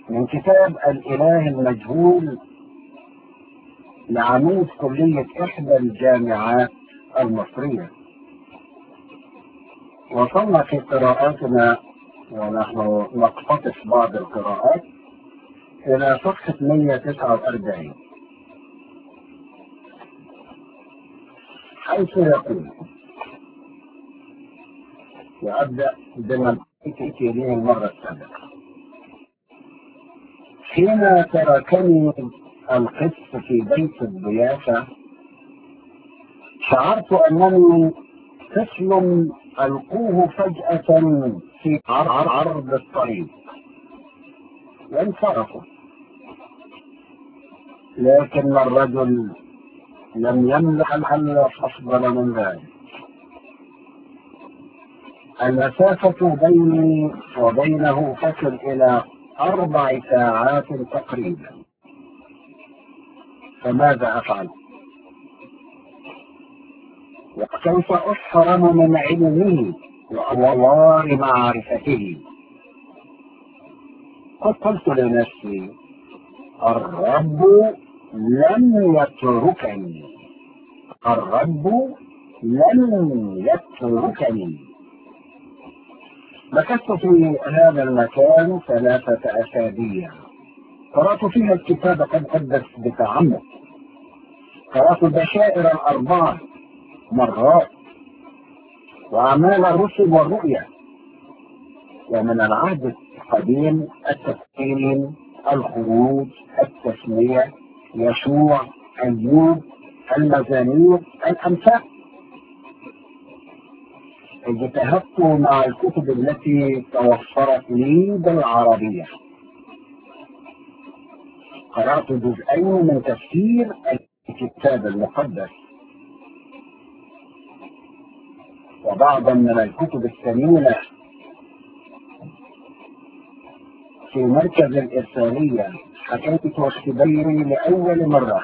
من كتاب الإله المجهول لعميد كلية إحدى الجامعات المصرية وصلنا في قراءاتنا ونحن نقتطف بعض القراءات إلى صفحة 149 حيث يقول وأبدأ بما أتيت إليه المرة السابقة حين تركني القس في بيت الضيافة شعرت أنني طفل ألقوه فجأة في عرض الطريق وانصرفوا لكن الرجل لم يملك الحل أفضل من ذلك المسافة بيني وبينه تصل إلى أربع ساعات تقريبا فماذا أفعل؟ وكيف أحرم من علمه وأنوار معرفته قد قلت لنفسي الرب لم يتركني الرب لم يتركني مكثت في هذا المكان ثلاثة أسابيع قرأت فيها الكتاب قد قدس بتعمق قرأت البشائر الأربعة مرات وأعمال الرسل والرؤيا ومن العهد القديم التكوين الخروج التسمية يشوع أيوب المزامير الأمثال اجتهدت مع الكتب التي توفرت لي بالعربية قرأت جزئين من تفسير الكتاب المقدس وبعضا من الكتب الثمينة في مركز الإرسالية حكيت اختباري لأول مرة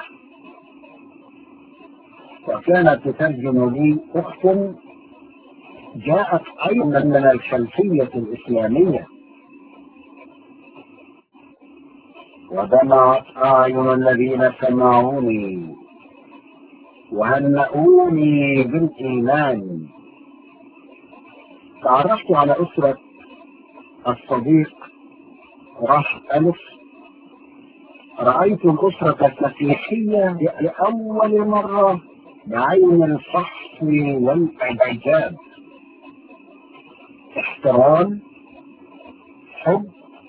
وكانت تترجم لي أخت جاءت أيضا من الخلفية الإسلامية ودمعت أعين الذين سمعوني وهنؤوني بالإيمان تعرفت على أسرة الصديق راح ألف رأيت الأسرة المسيحية لأول مرة بعين الفحص والإعجاب احترام حب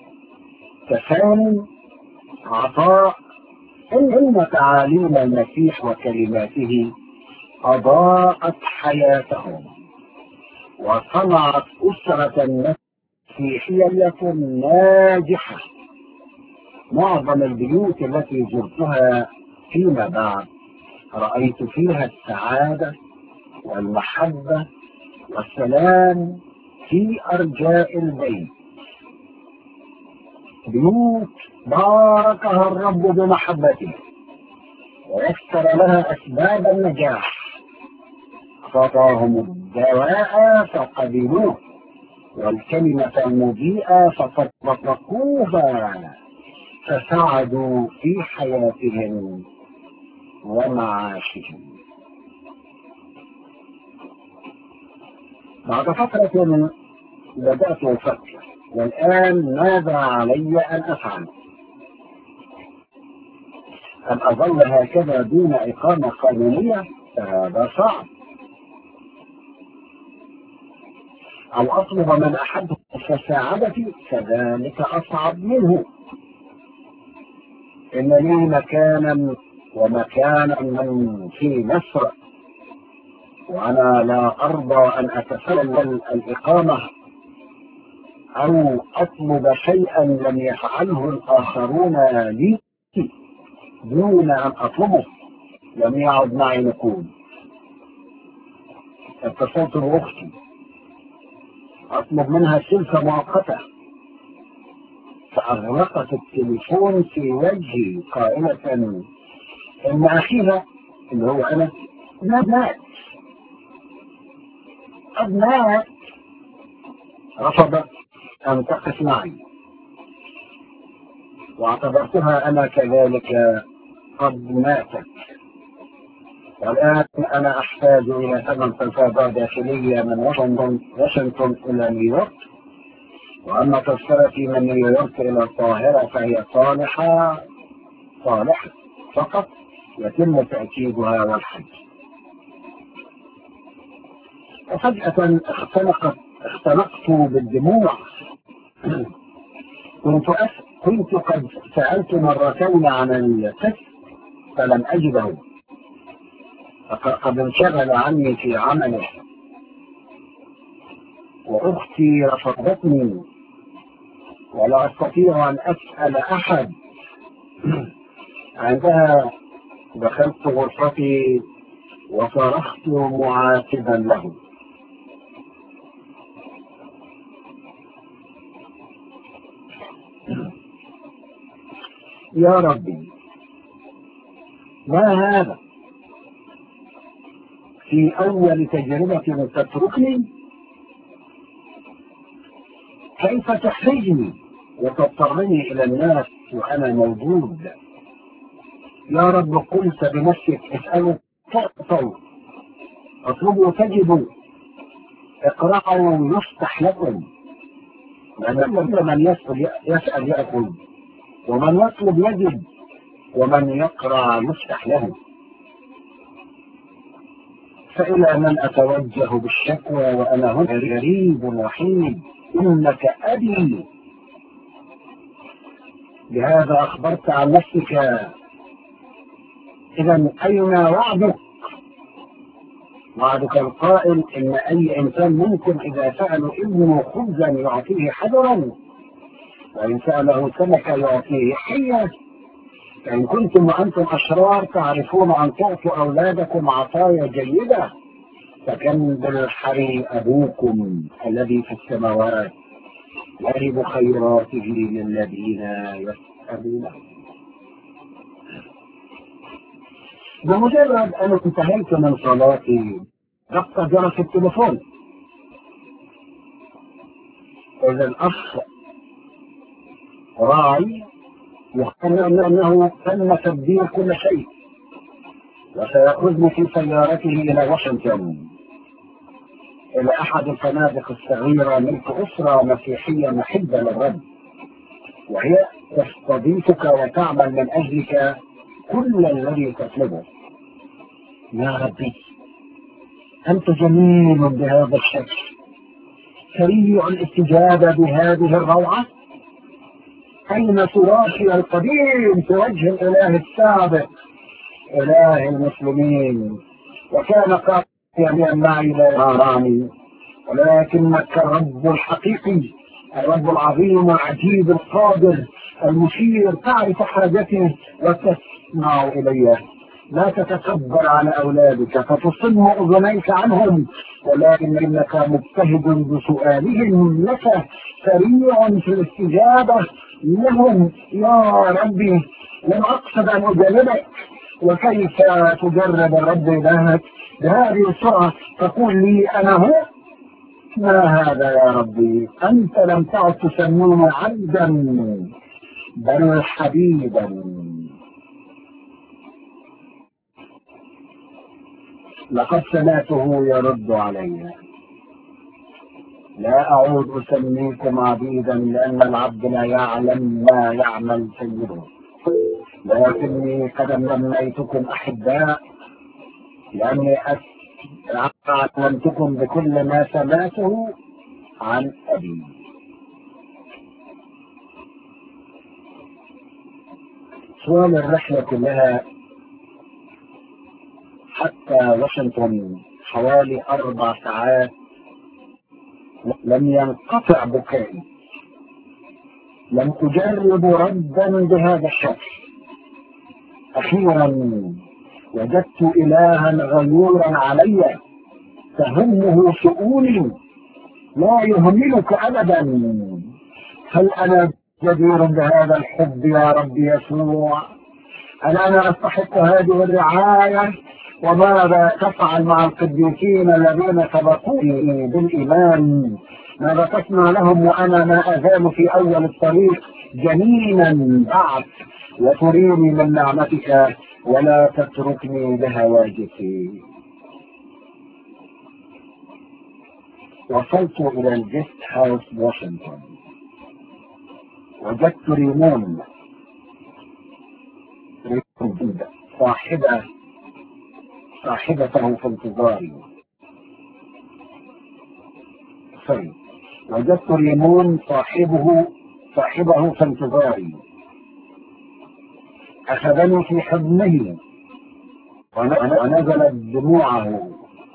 تفاني عطاء إن تعاليم المسيح وكلماته أضاءت حياتهم وصنعت أسرة مسيحية ناجحة معظم البيوت التي زرتها فيما بعد رأيت فيها السعادة والمحبة والسلام في أرجاء البيت بيوت باركها الرب بمحبته ويسر لها أسباب النجاح فأعطاهم الدواء فقبلوه والكلمة المضيئة فطبقوها فسعدوا في حياتهم ومعاشهم بعد فترة بدأت أفكر والآن ماذا علي أن أفعل؟ أن أظل هكذا دون إقامة قانونية فهذا صعب أو أطلب من أحد مساعدتي كذلك أصعب منه إن لي مكانا ومكانا من في مصر وأنا لا أرضى أن أتسلل الإقامة أو أطلب شيئا لم يفعله الآخرون لي دون أن أطلبه لم يعد معي نقود اتصلت بأختي أطلب منها سلفة مؤقتة فأغلقت التليفون في وجهي قائلة إن أخيها اللي هو أنا ما مات قد مات رفضت أن تقف معي واعتبرتها أنا كذلك قد ماتت والآن أنا أحتاج إلى ثمن تذكرة داخلية من واشنطن واشنطن إلى نيويورك وأما تذكرتي من نيويورك إلى القاهرة فهي صالحة صالحة فقط يتم تأكيدها والحج وفجأة اختنقت اختنقت بالدموع كنت أس... كنت قد سألت مرتين عن الكسب فلم أجده قد انشغل عني في عمله وأختي رفضتني ولا أستطيع أن أسأل أحد عندها دخلت غرفتي وصرخت معاتبا له يا ربي ما هذا في أول تجربة تتركني كيف تحرجني وتضطرني إلى الناس وأنا موجود يا رب قلت بنفسك اسألوا تعطوا اطلبوا تجدوا اقرأوا يفتح لكم لأن كل من يسأل يسأل يأكل ومن يطلب يجد ومن يقرأ يفتح له فإلى من أتوجه بالشكوى وأنا هنا غريب وحيد إنك أبي بهذا أخبرت عن نفسك إذا أين وعدك وعدك القائل إن أي إنسان ممكن إذا سأل ابنه خبزا يعطيه حجرا وإن سأله سمكة يعطيه حية فإن كنتم وأنتم أشرار تعرفون أن تعطوا أولادكم عطايا جيدة فكم بالحري أبوكم الذي في السماوات يهب خيراته للذين يسألونه بمجرد أن انتهيت من صلاتي دق جرس التليفون إذا الأخ راعي يخبرني أنه تم تدبير كل شيء وسيأخذني في سيارته إلى واشنطن إلى أحد الفنادق الصغيرة ملك أسرة مسيحية محبة للرب وهي تستضيفك وتعمل من أجلك كل الذي تطلبه يا ربي أنت جميل بهذا الشكل سريع الاستجابة بهذه الروعة أين تراشي القديم في وجه الإله السابق إله المسلمين وكان قائما معي لا يراني ولكنك الرب الحقيقي الرب العظيم العجيب القادر المشير تعرف حاجتي وتسمع إلي لا تتكبر على أولادك فتصم أذنيك عنهم ولكن إنك مجتهد بسؤالهم لك سريع في الاستجابة لهم يا ربي لم أقصد أن أجربك وكيف تجرب الرب إلهك بهذه السرعة تقول لي أنا هو ما هذا يا ربي أنت لم تعد تسميني عبدا بل حبيبا لقد سمعته يرد علي لا أعود أسميكم عبيدا لأن العبد لا يعلم ما يعمل سيده لكني قد لميتكم أحباء لأني أعلمتكم بكل ما سمعته عن أبي طوال الرحلة كلها حتى واشنطن حوالي أربع ساعات لم ينقطع بكائي لم أجرب ردا بهذا الشكل أخيرا وجدت إلها غيورا علي تهمه شؤوني لا يهملك أبدا هل أنا جدير بهذا الحب يا رب يسوع هل أنا أستحق هذه الرعاية وماذا تفعل مع القديسين الذين سبقوني بالإيمان ماذا تصنع لهم وأنا ما أزال في أول الطريق جنينا بعد وتريني من نعمتك ولا تتركني لهواجسي وصلت إلى الجيست هاوس واشنطن وجدت ريمون ريمون صاحبة صاحبته في انتظاري سوري وجدت ريمون صاحبه صاحبه في انتظاري أخذني في حضنه ونزلت دموعه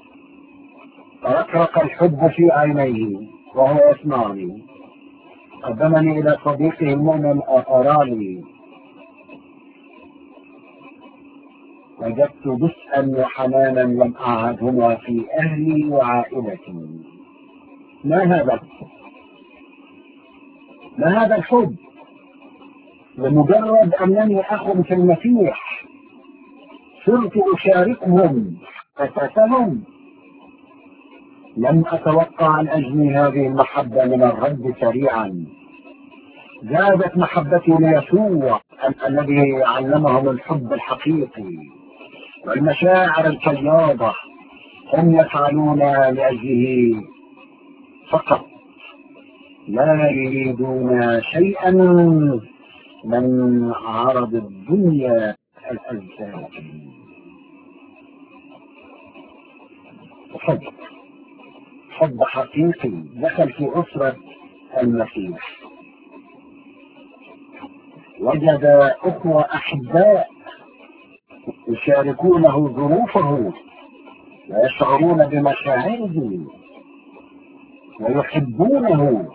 فرقرق الحب في عينيه وهو يسمعني قدمني إلى صديقه المؤمن أراني وجدت دسءا وحنانا لم أعهدهما في أهلي وعائلتي ما هذا الحب ما هذا الحب لمجرد أنني أخ في المسيح صرت أشاركهم أساسهم لم أتوقع أن أجني هذه المحبة من الرب سريعا زادت محبتي ليسوع الذي علمهم الحب الحقيقي والمشاعر الفياضة هم يفعلون لأجله فقط لا يريدون شيئا من عرض الدنيا الأجساد حب حب حقيقي دخل في أسرة المسيح وجد أخوة أحباء يشاركونه ظروفه ويشعرون بمشاعره ويحبونه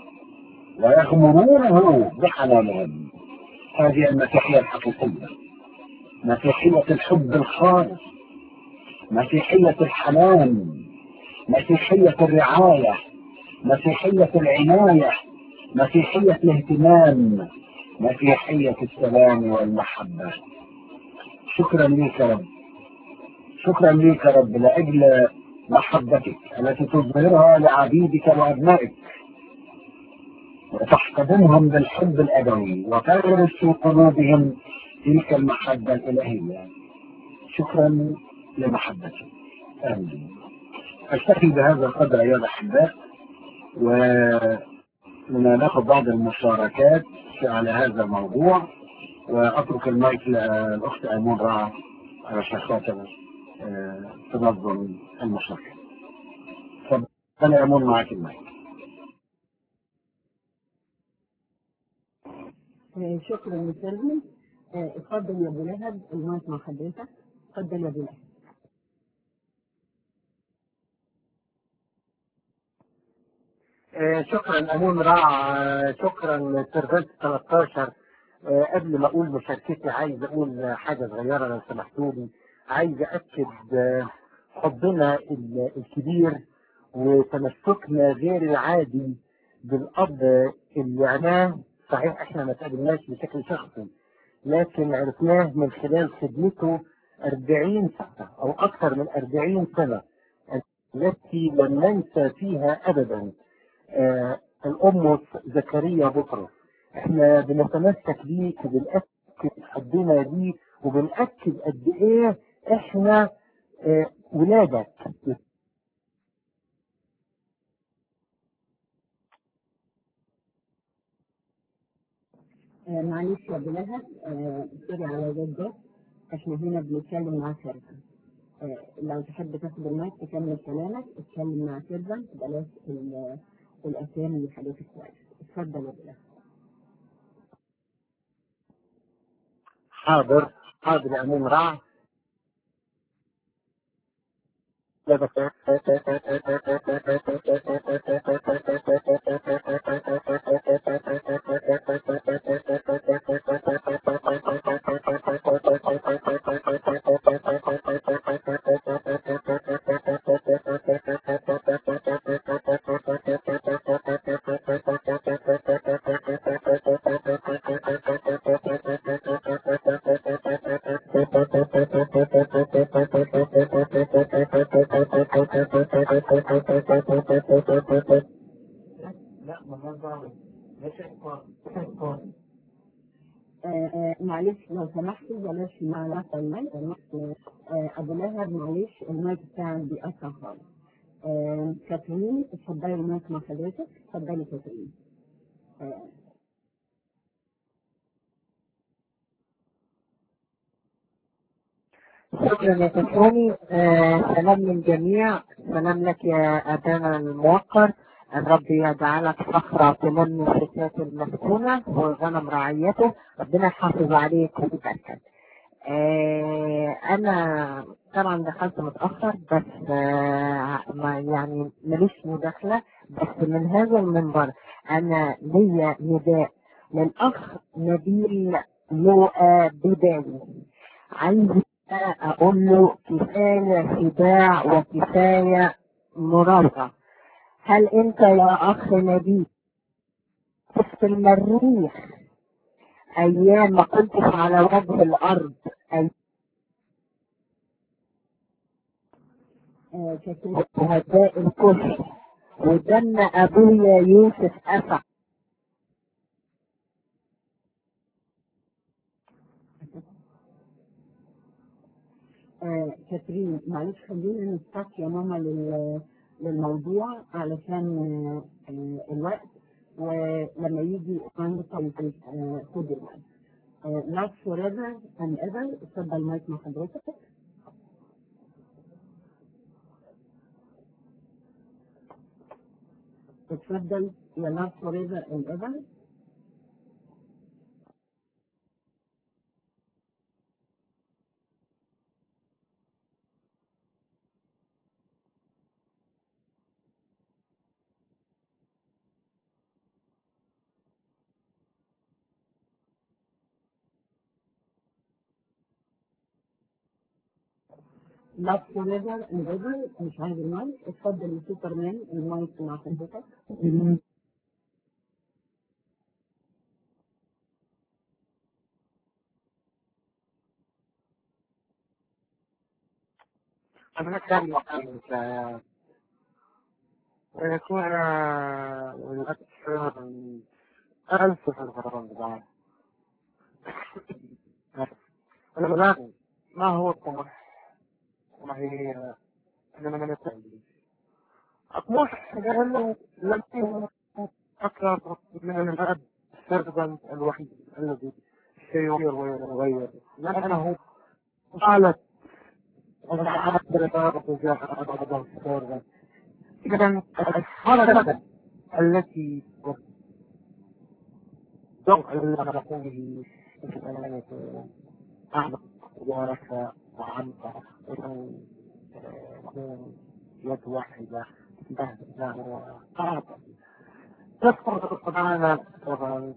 ويغمرونه بحنانهم هذه المسيحية الحقيقية مسيحية الحب الخالص مسيحية الحنان مسيحية الرعاية مسيحية العناية مسيحية الاهتمام مسيحية السلام والمحبة شكرا لك رب شكرا لك رب لأجل محبتك التي تظهرها لعبيدك وأبنائك وتحتضنهم بالحب الأبوي وتغرس في قلوبهم تلك المحبة الإلهية شكرا لمحبتك آمين أكتفي بهذا القدر أيها الأحباء وناخذ بعض المشاركات على هذا الموضوع وأترك المايك للأخت أيمون رعا علشان خاطر تنظم المشاركة. تفضل يا أيمون معك المايك. شكرا يا سيرفي اتفضل يا ابو لهب المايك مع حضرتك اتفضل يا ابو لهب آه شكرا امون رع آه شكرا سيرفنت 13 آه قبل ما اقول مشاركتي عايز اقول حاجه صغيره لو سمحتوا لي عايز اكد حبنا الكبير وتمسكنا غير العادي بالاب اللي عناه صحيح احنا ما تقابلناش بشكل شخصي لكن عرفناه من خلال خدمته 40 سنة او اكثر من 40 سنة التي لم ننسى فيها ابدا آه الام زكريا بطرس احنا بنتمسك بيك وبنأكد حبنا ليه وبنأكد قد ايه احنا آه ولادك آه معلش يا ابو لهب سوري على ده احنا هنا بنتكلم مع شركه آه لو تحب تاخد المايك تكمل كلامك اتكلم مع سيرفنت بلاش الاسامي اللي حضرتك كويس اتفضل يا ابو لهب حاضر حاضر يا امين رع لا ما دعوه مش آه، معلش لو سمحتوا بلاش مع لفظ المايك آه، ابو لهب معلش المايك بتاعك بيقطع خالص آه، كاترين اتفضلي المايك مع حضرتك اتفضلي كاترين آه، شكرا يا كفراني آه سلام للجميع سلام لك يا أبانا الموقر الرب يجعلك فخرة تلم الشتات المسكونة وغنم رعيته ربنا يحافظ عليك ويباركك آه أنا طبعا دخلت متأخر بس آه ما يعني ماليش مداخلة بس من هذا المنبر أنا ليا نداء للأخ نبيل لؤى بداوي عايز اقول له كفايه خداع وكفايه مرافقه هل انت يا اخ نبيل في المريخ ايام ما كنتش على وجه الارض أي آه، كاترين شهداء الكفر ودم ابويا يوسف افع آه، كاترين معلش خلينا نستك يا ماما لل- للموضوع علشان آه، آه، الوقت ولما يجي عندك طريقة خد المايك لاف فور ايفر اند ايفر اتفضل المايك مع حضرتك اتفضل يا لاف فور ايفر اند ايفر لاف فور ايفر اند ايفر مش عايز المايك اتفضل يا سوبرمان المايك مع حضرتك أنا كان مقام ويكون الأكثر ألف في الغرام بعد أنا بلاغي ما هو الطموح وما هي أنا من التعليم الطموح لأنه لم يكن أكثر من الأب السربن الوحيد الذي سيغير ويغير لأنه قالت أنا عبد الرب جاء أبدا السربن إذا الحركة التي ضوء المفهوم في أعمق ورثة وعمق ويكون يد واحدة بهذا وقرابة تذكر طبعا طبعا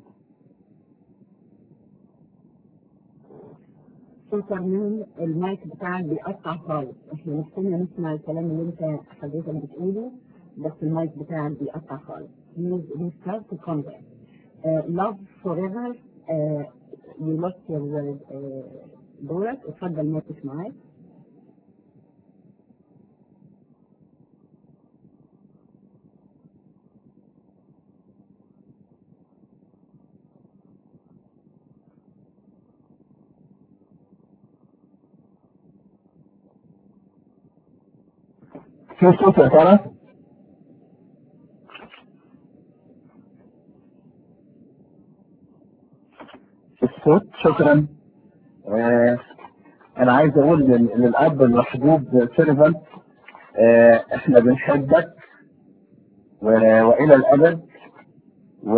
سوبرمان المايك بتاعك بيقطع خالص احنا نفسنا نسمع الكلام اللي انت حضرتك بتقوله بس المايك بتاعك بيقطع خالص please restart the contact uh, love forever uh, you lost your uh, دورك اتفضل مايك معاك في صوت يا ترى؟ الصوت شكرا آه انا عايز اقول لل- للاب المحبوب سيرفنت آه احنا بنحبك و... والى الابد و...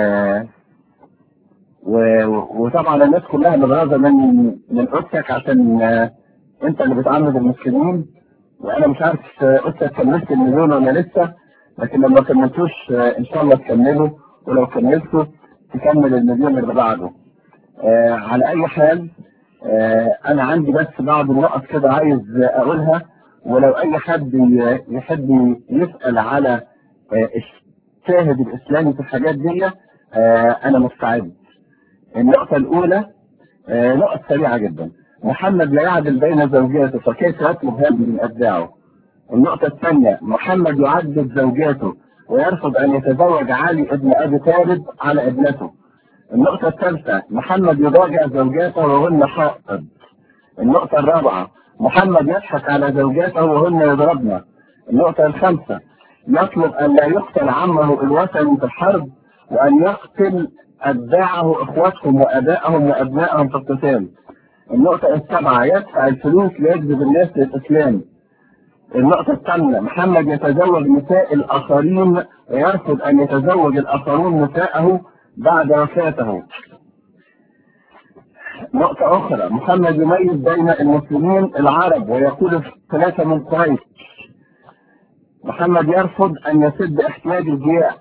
و... وطبعا الناس كلها متغاظه من من قدسك عشان آه انت اللي بتعمد المسلمين وانا مش عارف آه، قدسك كملت المليون ولا لسه لكن لما كملتوش آه، ان شاء الله تكملوا ولو كملتوا تكمل المليون اللي بعده آه على اي حال آه انا عندي بس بعض النقط كده عايز اقولها ولو اي حد ي- يحب يسال على آه الشاهد الاسلامي في الحاجات دي آه انا مستعد النقطه الاولى آه نقط سريعه جدا محمد لا يعدل بين زوجاته فكيف يطلب هذا من اتباعه النقطة الثانية محمد يعدد زوجاته ويرفض أن يتزوج علي ابن أبي طالب على ابنته النقطة الثالثة محمد يراجع زوجاته وهن حائض النقطة الرابعة محمد يضحك على زوجاته وهن يضربن النقطة الخامسة يطلب أن لا يقتل عمه الوثني في الحرب وأن يقتل أتباعه إخوتهم وأبائهم وأبنائهم في القتال النقطة السابعة يدفع الفلوس ليجذب الناس للإسلام النقطة الثامنة محمد يتزوج نساء الآخرين ويرفض أن يتزوج الآخرون نساءه بعد وفاته نقطة أخرى محمد يميز بين المسلمين العرب ويقول ثلاثة من قريش محمد يرفض أن يسد احتياج الجياع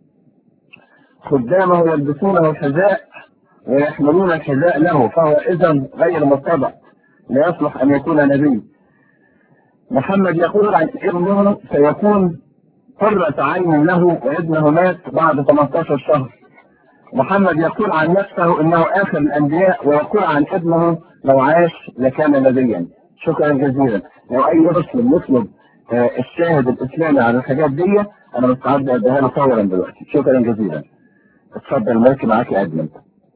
خدامه يلبسونه الحذاء ويحملون الحذاء له فهو إذا غير متبع لا يصلح أن يكون نبي محمد يقول عن ابنه سيكون قرة عين له وابنه مات بعد 18 شهر محمد يقول عن نفسه انه اخر الانبياء ويقول عن ابنه لو عاش لكان نبيا شكرا جزيلا لو اي مسلم يطلب آه، الشاهد الاسلامي على الحاجات دي انا مستعد اديها له فورا دلوقتي شكرا جزيلا اتفضل المايك معاك يا ادمن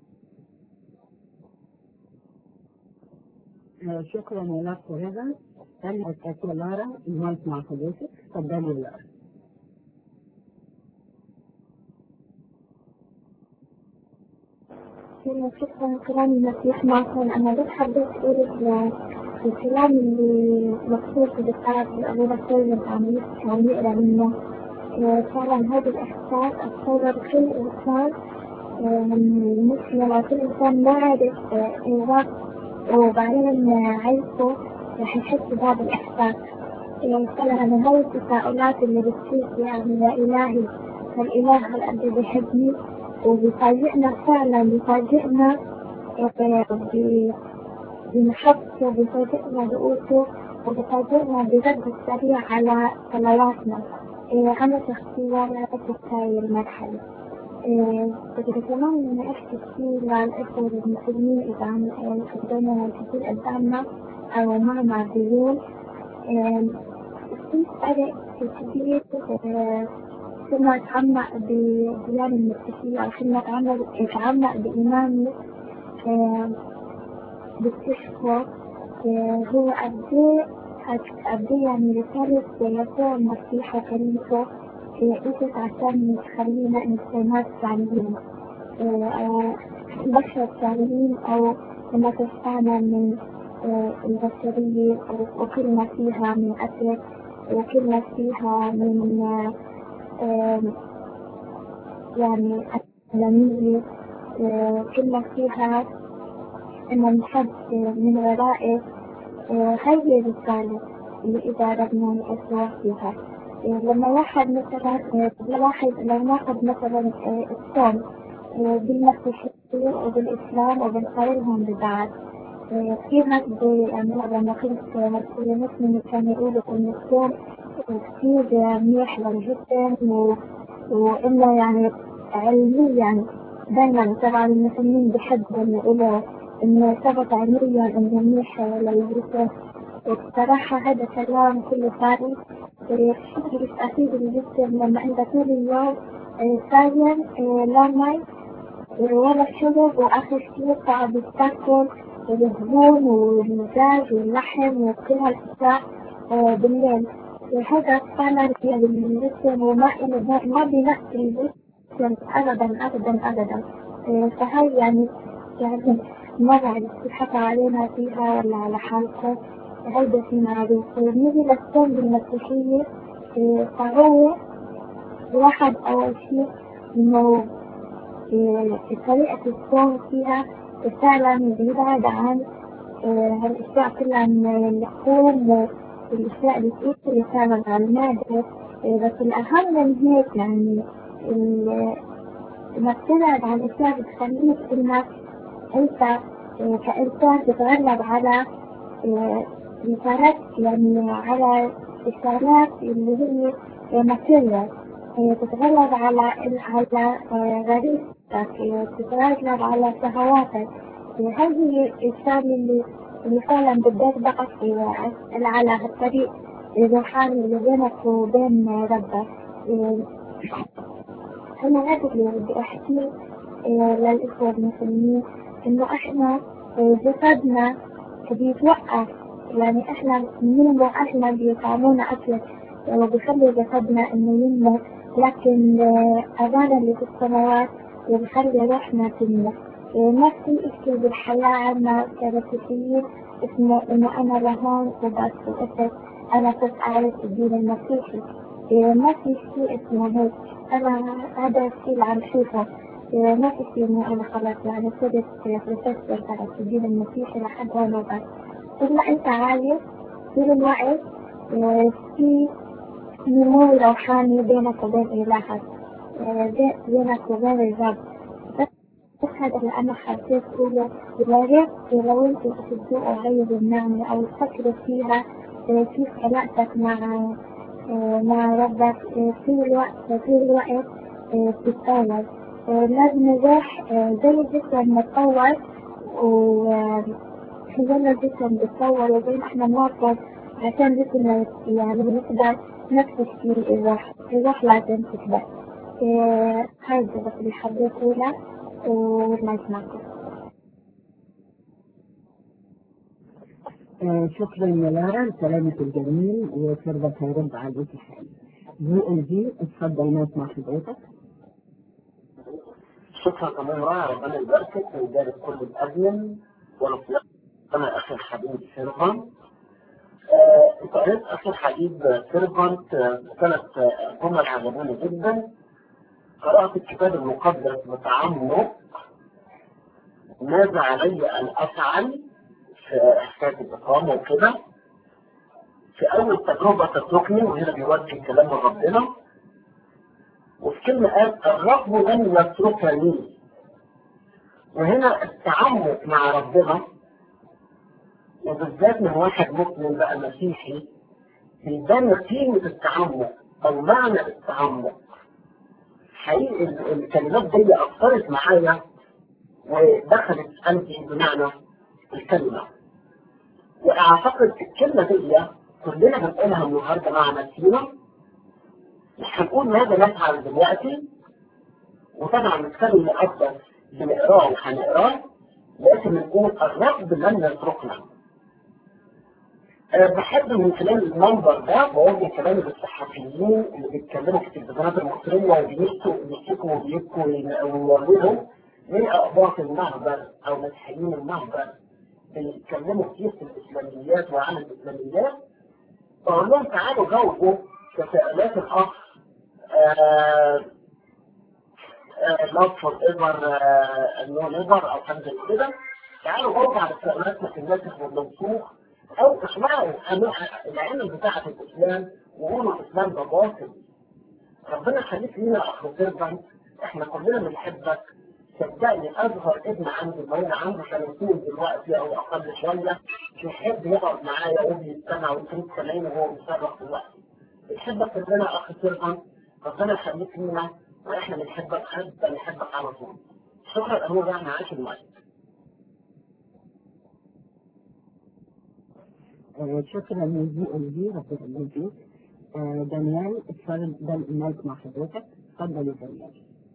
آه، شكرا يا لك رضا أنا أتأكد لارا المايك مع حضرتك تفضلي يا لارا شكرا كلام المسيح معكم أنا بس حبيت أقول ال- الكلام اللي مكتوب في رسالة أبو بكر عم عم يقرأ منه آه، فعلا هذا الإحساس أتصور كل إنسان آه، مسلم أو كل إنسان ما عرف آه، الوقت وبعدين آه، عرفه رح يحس بهذا الإحساس يعني فعلا من هاي التساؤلات اللي بتصير يعني يا إلهي هالإله هالقد بيحبني وبيفاجئنا فعلا بيفاجئنا آه، ب- بمحبته بيفاجئنا بقوته وبيفاجئنا برد السريع على صلواتنا آه، أنا شخصيا لا أثق هاي المرحلة آه، بدي كمان إني أحكي كثير للإخوة المسلمين إذا عم يقدموا كثير قدامنا أو معنا ديون آه، كنت فرق كبير آه، كنا نتعمق بديانة المسيحية أو كنا نتعمق نتعمق بإيمان آه، بكتشفه آه، هو قد إيه قد إيه يعني رسالة يسوع المسيح وكلمته آه، إجت عشان تخلينا إنسانات سعيدين آه، أو بشر سعيدين أو إنها تشفعنا من آه، البشرية وكل ما فيها من أسر وكل ما فيها من آه، آم، يعني أسلامية آه، كل ما فيها إن نحب من ورائه آه، هاي الرسالة اللي إذا أردنا نأثر فيها آه، لما واحد مثلا آه، الواحد لو ناخذ مثلا آه، الصوم آه، بالمسيحية وبالإسلام وبنقارنهم ببعض آه، كثير ناس بي- يعني لما كنت مسؤولة مسلمة كانوا يقولوا إن الصوم كثير منيح للجسم و- وإنه يعني علميا دايما طبعا المسلمين بيحبوا إنه يقولوا إنه ثبت علميا إنه منيح للجسم وبصراحة هذا كلام كله فارغ مش أكيد الجسم لما أنت طول اليوم آه، صايم آه، لا مي ولا شرب وآخر شيء قاعد تاكل الدهون والدجاج واللحم وكل هالأشياء آه، بالليل هذا فعلا يعني الجسم وما إله- ما بينقي الجسم أبدا أبدا أبدا آه، فهاي يعني يعني ما بعرف تضحك علينا فيها ولا على حالكم هيدا في معروف ونيجي للصوم بالمسيحية آه، فهو الواحد أول شيء إنه آه، طريقة الصوم فيها فعلا بيبعد عن آه، هالأشياء كلها من اللحوم والأشياء اللي تأثر فعلا على المعدة آه، بس الأهم من هيك يعني ال- إنك تبعد عن الأشياء بتخليك إنك أنت آه، كإنسان تتغلب على آه، إشارات يعني على إشارات اللي هي ماتيريال تتغلب على على آه، غريزتك آه، تتغلب على شهواتك آه، هذه الإشارة اللي اللي فعلا بدك بقى في على هالطريق الروحاني اللي بينك وبين ربك آه، أنا هذا اللي بدي أحكيه آه، للإخوة المسلمين إنه إحنا آه، جسدنا بيتوقف يعني إحنا بننمو إحنا بيطعمونا أكل وبيخلي جسدنا إنه ينمو لكن آه، أبانا اللي في السماوات وبيخلي روحنا تنمو آه، نفس الشيء بالحياة عنا كمسيحيين اسمه إنه أنا رهان وبس وقلت أنا كنت أعرف الدين المسيحي إيه، ما في شيء اسمه هيك أنا هذا الشيء اللي عم شوفه إيه، ما في شيء إنه أنا خلاص يعني صرت بروفيسور تبع الدين المسيحي لحد هون وبس طول ما أنت عايش طول الوقت إيه، في نمو روحاني بينك وبين إلهك إيه، بي- بينك وبين الرب بس بس هذا اللي أنا حسيت فيه يا ريت لو أنتوا تبدأوا هاي النعمة أو تفكروا فيها إيه، كيف علاقتك مع آه، مع ربك آه، طول الوقت طول الوقت آه، بتتطور آه، لازم نروح آه، زي الجسم نتطور و آه، زي ما الجسم بيتطور وزي ما احنا بناكل عشان جسمنا يعني بنقدر نفس الشيء الروح الروح لازم تكبر آه، هذا بس اللي حبيت أقوله والمايك معكم آه، شكرا يا لارا لكلامك الجميل وسربك هيرد على البيت الحالي جي ال جي اتفضل ناس مع حضرتك شكرا كمان رائع ربنا يباركك ويبارك كل الأدمن ونصيحة أنا أخي الحبيب سيرفان آه، قريت أخي الحبيب سيرفان ثلاث جمل عجبوني جدا قرأت الكتاب المقدس بتعمق ماذا علي أن أفعل في إحساس الإقامة وكده في أول تجربة تتركني وهنا بيوجه كلام ربنا وفي كلمة قال الرب لن يتركني وهنا التعمق مع ربنا وبالذات من واحد مسلم بقى مسيحي بيبان قيمة التعمق أو معنى التعمق حقيقي ال- الكلمات دي أثرت معايا ودخلت قلبي بمعنى الكلمة وأعتقد الكلمة دي كلنا بنقولها النهارده مع نفسنا مش هنقول ماذا نفعل دلوقتي وطبعا الكتاب المقدس بنقراه وهنقراه لكن نقول الرب لن يتركنا أنا بحب من خلال المنبر ده بوجه كلامي للصحفيين اللي بيتكلموا في التلفزيونات المصرية وبيشتوا بيشتكوا وبيبكوا ويوردوا من أقباط المهبل أو مسيحيين المهبل بيتكلموا كتير في الإسلاميات وعن الإسلاميات بقول لهم تعالوا جاوبوا تساؤلات الأخ لاف فور ايفر نو نيفر او حاجه زي كده تعالوا جاوبوا على تساؤلاتنا في الناسخ والمنسوخ او اسمعوا أنواع- العلم بتاعة الاسلام وقولوا الاسلام ده باطل ربنا يخليك لينا يا اخ سيرفنت احنا كلنا بنحبك صدقني اصغر ابن عندي اللي هو عنده سنتين دلوقتي او اقل شويه بيحب يقعد معايا وبيستمع ويكون سامعين وهو بيصرخ دلوقتي بنحبك كلنا يا اخ سيرفنت ربنا يخليك لينا واحنا بنحبك حد بنحبك على طول شكرا هو ده معاك المايك آه، شكرا يا جي ال جي ربنا يبارك آه، دانيال اتفضل ده المايك مع حضرتك اتفضل يا دانيال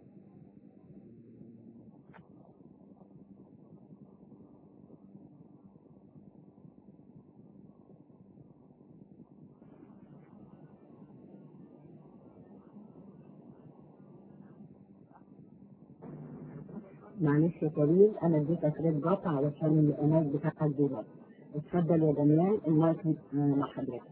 معلش يا كريم انا اديتك ريد داتا علشان الناس بتاعتك دلوقتي اتفضل يا دانيال المايك آه، مع حضرتك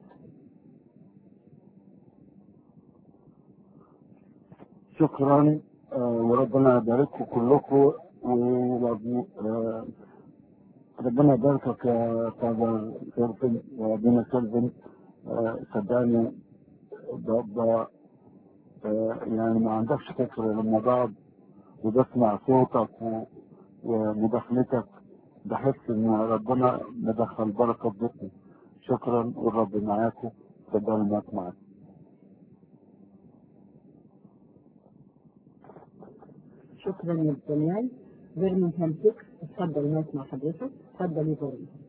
شكرا آه، وربنا يبارككم كلكم ورب- آه، ربنا يباركك يا فاذر سيرفن وربنا سيرفن آه، صدقني ب- ب- آه، يعني ما عندكش فكرة لما بقعد وبسمع صوتك و- ومداخلتك بحس ان ربنا مدخل بركة في بيتنا شكرا والرب معاكم صدقني معاك معاك شكرا يا دانيال برمنغهام 6 اتفضل الناس مع حضرتك اتفضل يا برمنغهام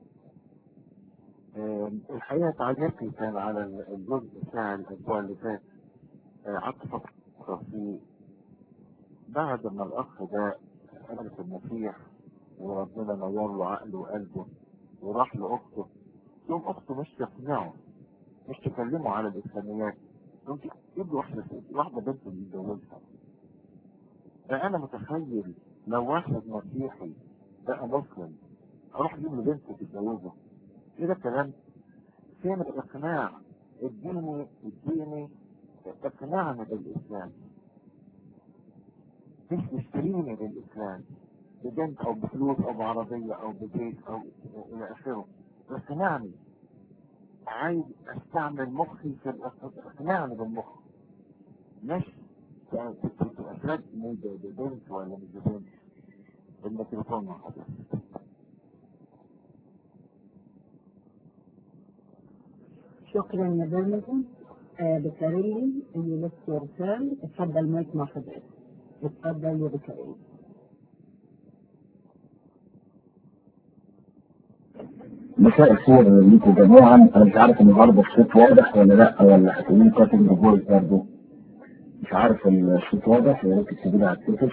آه، الحقيقة تعليقي كان على الجزء بتاع الأسبوع اللي فات آه، قعدت فترة في بعد ما الأخ ده قابل المسيح وربنا نور له عقله وقلبه وراح لأخته يوم أخته مش تقنعه مش تكلمه على الإسلاميات يوم تجيب له واحدة واحدة بنت اللي يتجوزها فأنا متخيل لو واحد مسيحي بقى مسلم أروح أجيب له بنت تتجوزها إيه ده الكلام؟ فين الإقناع الديني الديني اقنعني بالإسلام مش تشتريني بالإسلام ببنت أو بفلوس أو بعربية أو ببيت أو إلى آخره اقنعني عايز استعمل مخي في الإق- اقنعني بالمخ مش تأثرتني ببنت ولا مش ببنت بالتليفون مع حضرتك شكرا يا برنامج آه بكاريلي اللي لسه رسال اتفضل مايك مع حضرتك اتفضل يا بكاريلي مساء الخير ليكم جميعا انا مش عارف النهارده الصوت واضح ولا لا ولا هتقولي كاتب الفويس برضه مش عارف الصوت واضح يا ريت تكتبوا لي على التيكت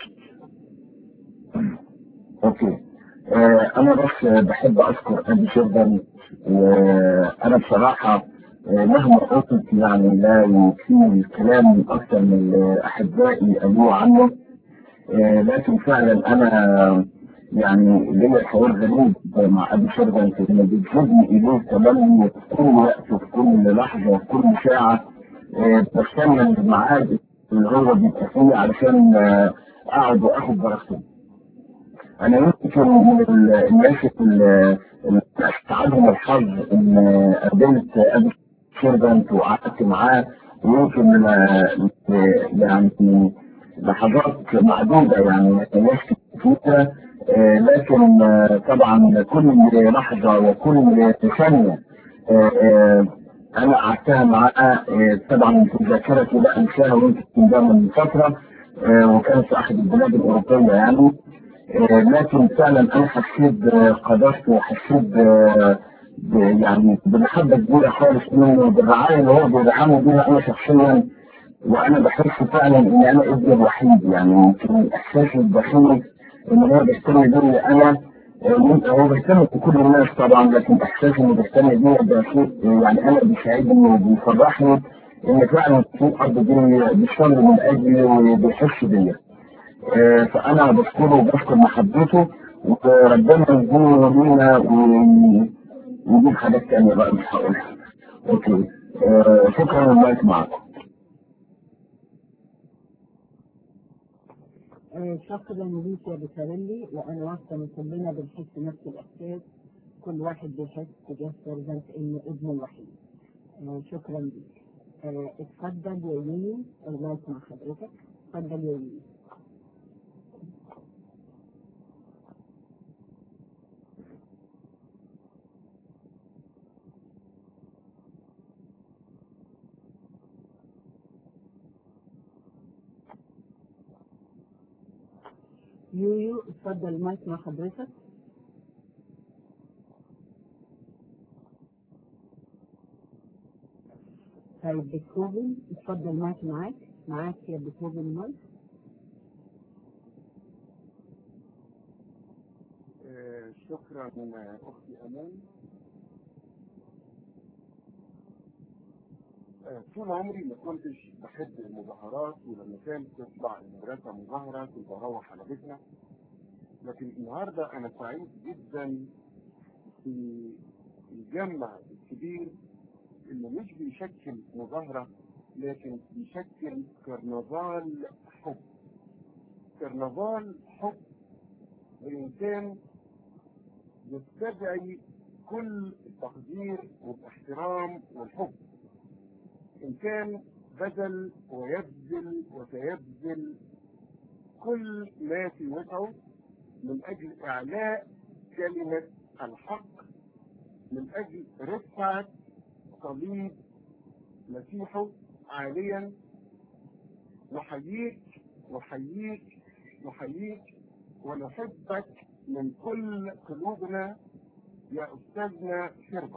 اوكي آه انا بس بحب اشكر ابي شربا وانا بصراحه آه، مهما قلت يعني لا يكفيني الكلام اكثر من اللي احبائي قالوه عنه آه، لكن فعلا انا يعني ليا حوار غريب مع ابي شربن انه بيجذبني اليه تملي في كل وقت وفي كل لحظه وفي كل ساعه آه، بستنى الميعاد اللي هو بيبقى فيه علشان آه، اقعد واخد براحتي. انا يمكن من ال- الناس اللي اللي استعادهم الحظ ان قابلت ابي شربنت وقعدت معاه ويمكن ل- ل- يعني لحظات معدودة يعني ناس كتيرة آه، لكن آه، طبعا كل لحظة وكل ثانية آه، آه، أنا قعدتها معاه آه، طبعا في ذاكرتي لا أنساها ويمكن ده من فترة آه، وكانت في أحد البلاد الأوروبية يعني آه، لكن فعلا أنا حسيت بقدرته وحسيت ب- ب- يعني بمحبة كبيرة خالص منه بالرعاية اللي هو بيدعمني بيها أنا شخصيا وانا بحس فعلا ان انا ابني الوحيد يعني يمكن احساسي الداخلي ان هو بيهتم بي انا آه، هو بيهتم بكل الناس طبعا لكن احساسي انه بيهتم بي ده شيء يعني انا بيساعدني وبيفرحني ان فعلا في الارض دي بيصلي من اجلي وبيحس بيا آه، فانا بشكره وبشكر محبته وربنا يديني لينا ويجيب حاجات تانية بقى مش هقولها. اوكي آه، شكرا لله معكم. آه شكرا ليك يا بكاريلي وانا واثقه ان كلنا بنحس نفس الاحساس كل واحد بيحس تجاه سيرفنت انه ابنه الوحيد آه شكرا ليك آه اتفضل يا يوني المايك مع حضرتك اتفضل يا يوني يويو اتفضل المايك مع حضرتك طيب بيتهوفن اتفضل المايك معاك معاك يا بيتهوفن المايك آه، شكرا اختي امان آه، طول عمري ما كنتش بحب المظاهرات ولما كانت تطلع المدرسه مظاهره كنت بروح على بيتنا لكن النهارده انا سعيد جدا في الجمع الكبير اللي مش بيشكل مظاهره لكن بيشكل كرنفال حب كرنفال حب الإنسان يستدعي كل التقدير والاحترام والحب إنسان بذل ويبذل وسيبذل كل ما في وسعه من أجل إعلاء كلمة الحق من أجل رفعة صليب مسيحه عاليا نحييك نحييك نحييك ونحبك من كل قلوبنا يا أستاذنا شربا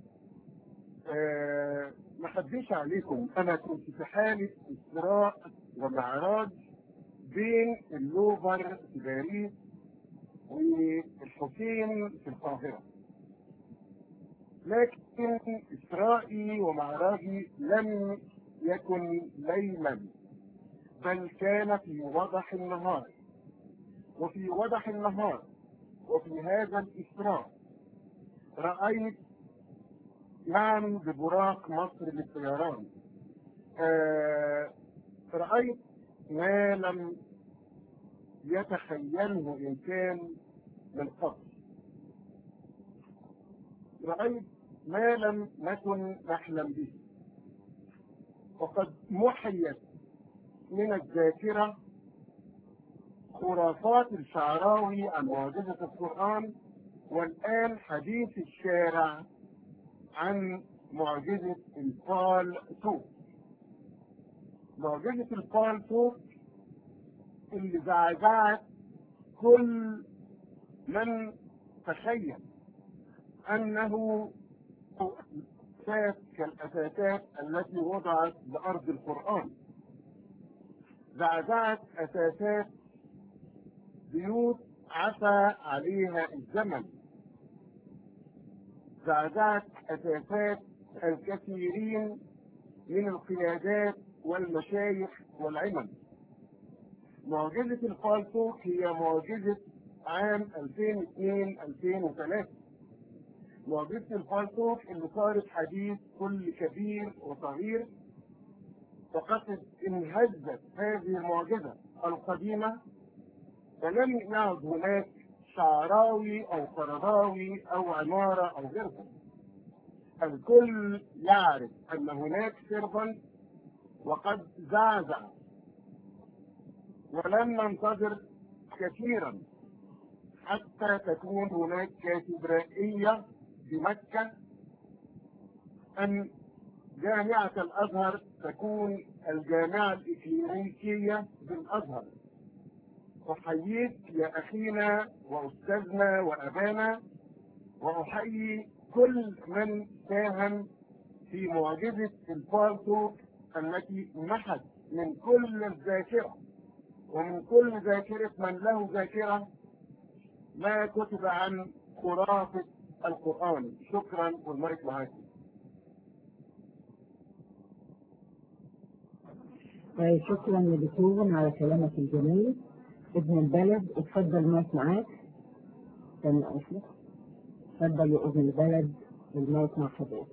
أه ما حدش عليكم أنا كنت في حالة إسراء ومعراج بين اللوفر في باريس والحسين في القاهرة لكن إسرائي ومعراجي لم يكن ليلا بل كان في وضح النهار وفي وضح النهار وفي هذا الإسراء رأيت نعم ببراق مصر للطيران آه رأيت ما لم يتخيله إنسان من قبل رأيت ما لم نكن نحلم به وقد محيت من الذاكرة خرافات الشعراوي عن معجزة القرآن والآن حديث الشارع عن معجزة الفال توت معجزة الفال توت اللي زعزعت كل من تخيل أنه أساس كالأساسات التي وضعت لأرض القرآن زعزعت أساسات بيوت عفى عليها الزمن زعزعت أساسات الكثيرين من القيادات والمشايخ والعمم معجزة الفالتوك هي معجزة عام 2002-2003 معجزة الفالتوك اللي صارت حديث كل كبير وصغير وقد انهزت هذه المعجزة القديمة فلم يعد هناك شعراوي أو قرضاوي أو عمارة أو غيرها الكل يعرف أن هناك سربا وقد زعزع ولم ننتظر كثيرا حتى تكون هناك كاتدرائية بمكة أن جامعة الأزهر تكون الجامعة الإكلينيكية بالأزهر أحييك يا أخينا وأستاذنا وأبانا وأحيي كل من ساهم في معجزة الفالتوك التي محت من كل الذاكرة ومن كل ذاكرة من له ذاكرة ما كتب عن خرافة القرآن شكرا والملك معاكم طيب شكرا لدكتور على كلامك الجميل ابن البلد اتفضل المايك معاك استنى اسمك اتفضل يا ابن البلد المايك مع حضرتك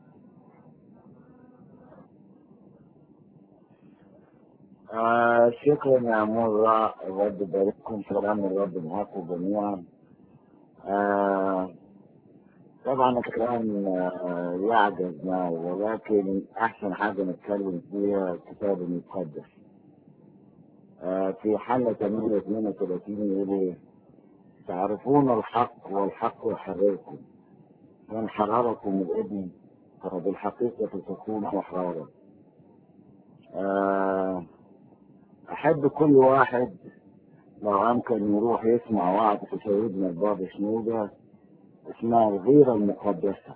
آه شكرا يا مرة الرب يبارككم سلام الرب معاكم جميعا آه طبعا الكلام آه يعجزنا ولكن احسن حاجة نتكلم فيها الكتاب المقدس آه في حلة 832 يقول ايه تعرفون الحق والحق يحرركم من حرركم الابن فبالحقيقة تكون أحرارا آه أحب كل واحد لو أمكن يروح يسمع وعظ في سيدنا البابا شنودة اسمها الغيرة المقدسة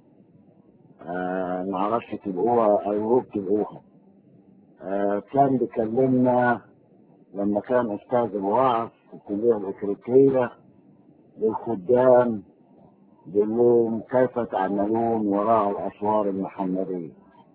آه معرفش تلقوها أو تلقوها آه كان بيكلمنا لما كان أستاذ الوعظ في الكلية الأفريقية للخدام بيقول كيف تعملون وراء الأسوار المحمدية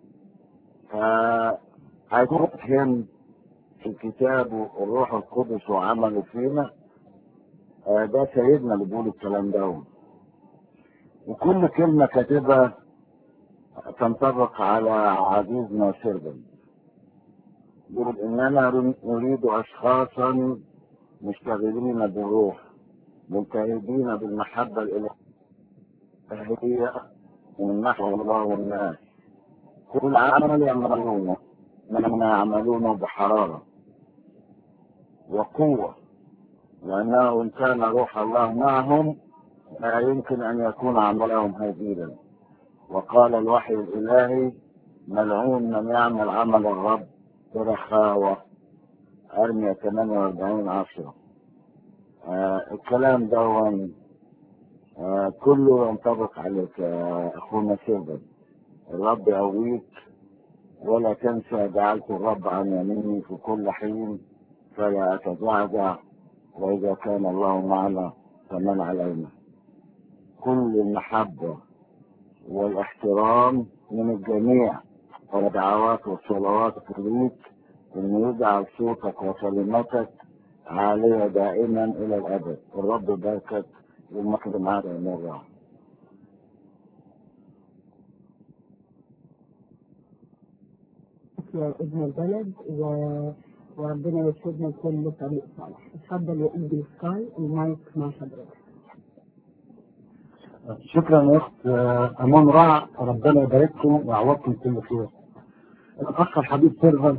فهيفهم في الكتاب الروح القدس وعمله فينا آه ده سيدنا اللي بيقول الكلام ده وكل كلمة كاتبها تنطبق على عزيزنا سربا يقول إننا نريد أشخاصا مشتغلين بالروح ملتهبين بالمحبة الإلهية من نحو الله والناس كل عمل يعملونه من يعملونه بحرارة وقوة لأنه إن كان روح الله معهم لا يمكن أن يكون عملهم هزيلا وقال الوحي الإلهي ملعون من يعمل عمل الرب برخاوة أرمية 48 عشرة آه الكلام ده آه كله ينطبق عليك يا أخونا سيربن الرب يقويك ولا تنسى جعلت الرب عن يميني في كل حين فلا أتزعزع وإذا كان الله معنا فمن علينا كل المحبة والاحترام من الجميع والدعوات والصلوات ليك أن يجعل صوتك وكلمتك عالية دائما إلى الأبد الرب يباركك والمجد معك يا مرة يا ابن البلد و... وربنا يرشدنا لكل طريق صالح اتفضل يا ابن سكاي المايك مع حضرتك شكرا يا اخت امام رع ربنا يبارككم ويعوضكم كل خير الاخ الحبيب سيرفنت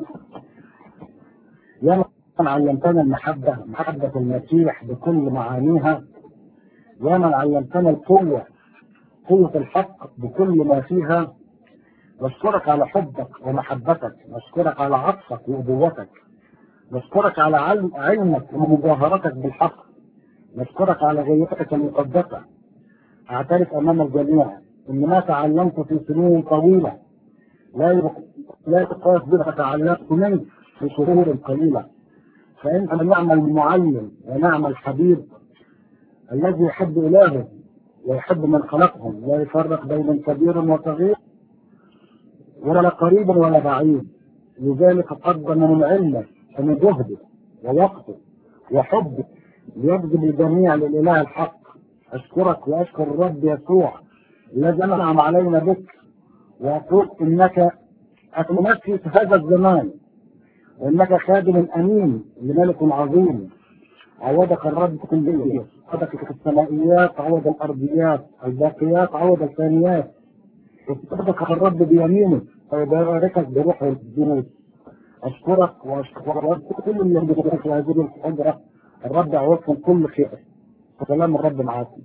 يا من علمتنا المحبه محبه المسيح بكل معانيها يا من علمتنا القوه قوه الحق بكل ما فيها نشكرك على حبك ومحبتك نشكرك على عطفك وابوتك نشكرك على علم علمك ومجاهرتك بالحق نشكرك على غايتك المقدسه اعترف امام الجميع ان ما تعلمت في سنين طويله لا يق- لا يقاس بما تعلمت منك في شهور قليله فانت نعم المعلم ونعم الحبيب الذي يحب الهه ويحب من خلقهم لا يفرق بين كبير وصغير ولا قريب ولا بعيد لذلك قدم من علمه ومن جهده ووقته وحبه ليجذب الجميع للاله الحق اشكرك واشكر الرب يسوع الذي انعم علينا بك واقول انك اتمثل في هذا الزمان وانك خادم امين لملك عظيم عوضك الرب كل شيء عوضك في السمائيات عوض الارضيات الباقيات عوض الثانيات وصدق الرب بيمينه ويباركك بروح الجنود اشكرك واشكر كل اللي بيدخل في هذه الحجره الرب يعوضكم كل خير سلام الرب معاكم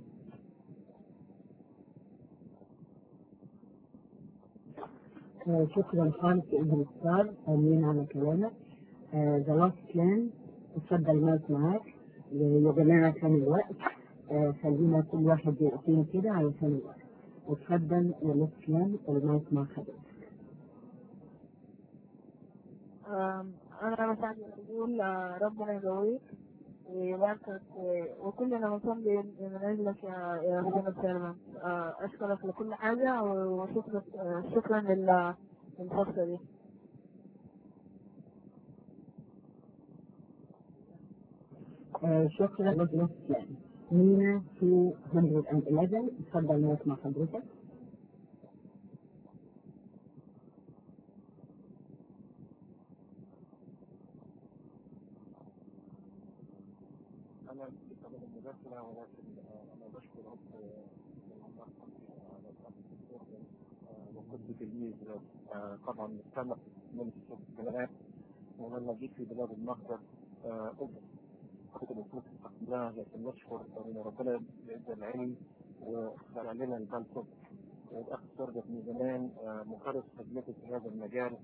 آه، شكرا خالص يا ابن ستار امين على كلامك ذا لاست بلان اتفضل المايك معاك يا جماعه عشان الوقت آه، خلينا كل واحد دقيقتين كده علشان الوقت اتفضل يا لاست بلان المايك مع حضرتك آم، أنا بس عايز أقول آه، ربنا يقويك ويباركك و- وكلنا نصلي من أجلك يا يا ربنا سلمان أشكرك لكل حاجة و- وشكرا آه، شكرا لل- للفرصة دي آه، شكرا يا لاست بلان مينا 211 اتفضل المايك مع حضرتك أنا كنت من المداخلة ولكن آه، أنا بشكر رب آه، من الله على الدكتور وكنت تلميذ آه، طبعا مستمع من الكلمات ولما جيت في بلاد المقدس آه، قلت كنت بفوت الله لكن نشكر ان ربنا يدي العلم وخلق لنا البال صدق والاخ سرجة من زمان آه، مكرس خدمته في هذا المجال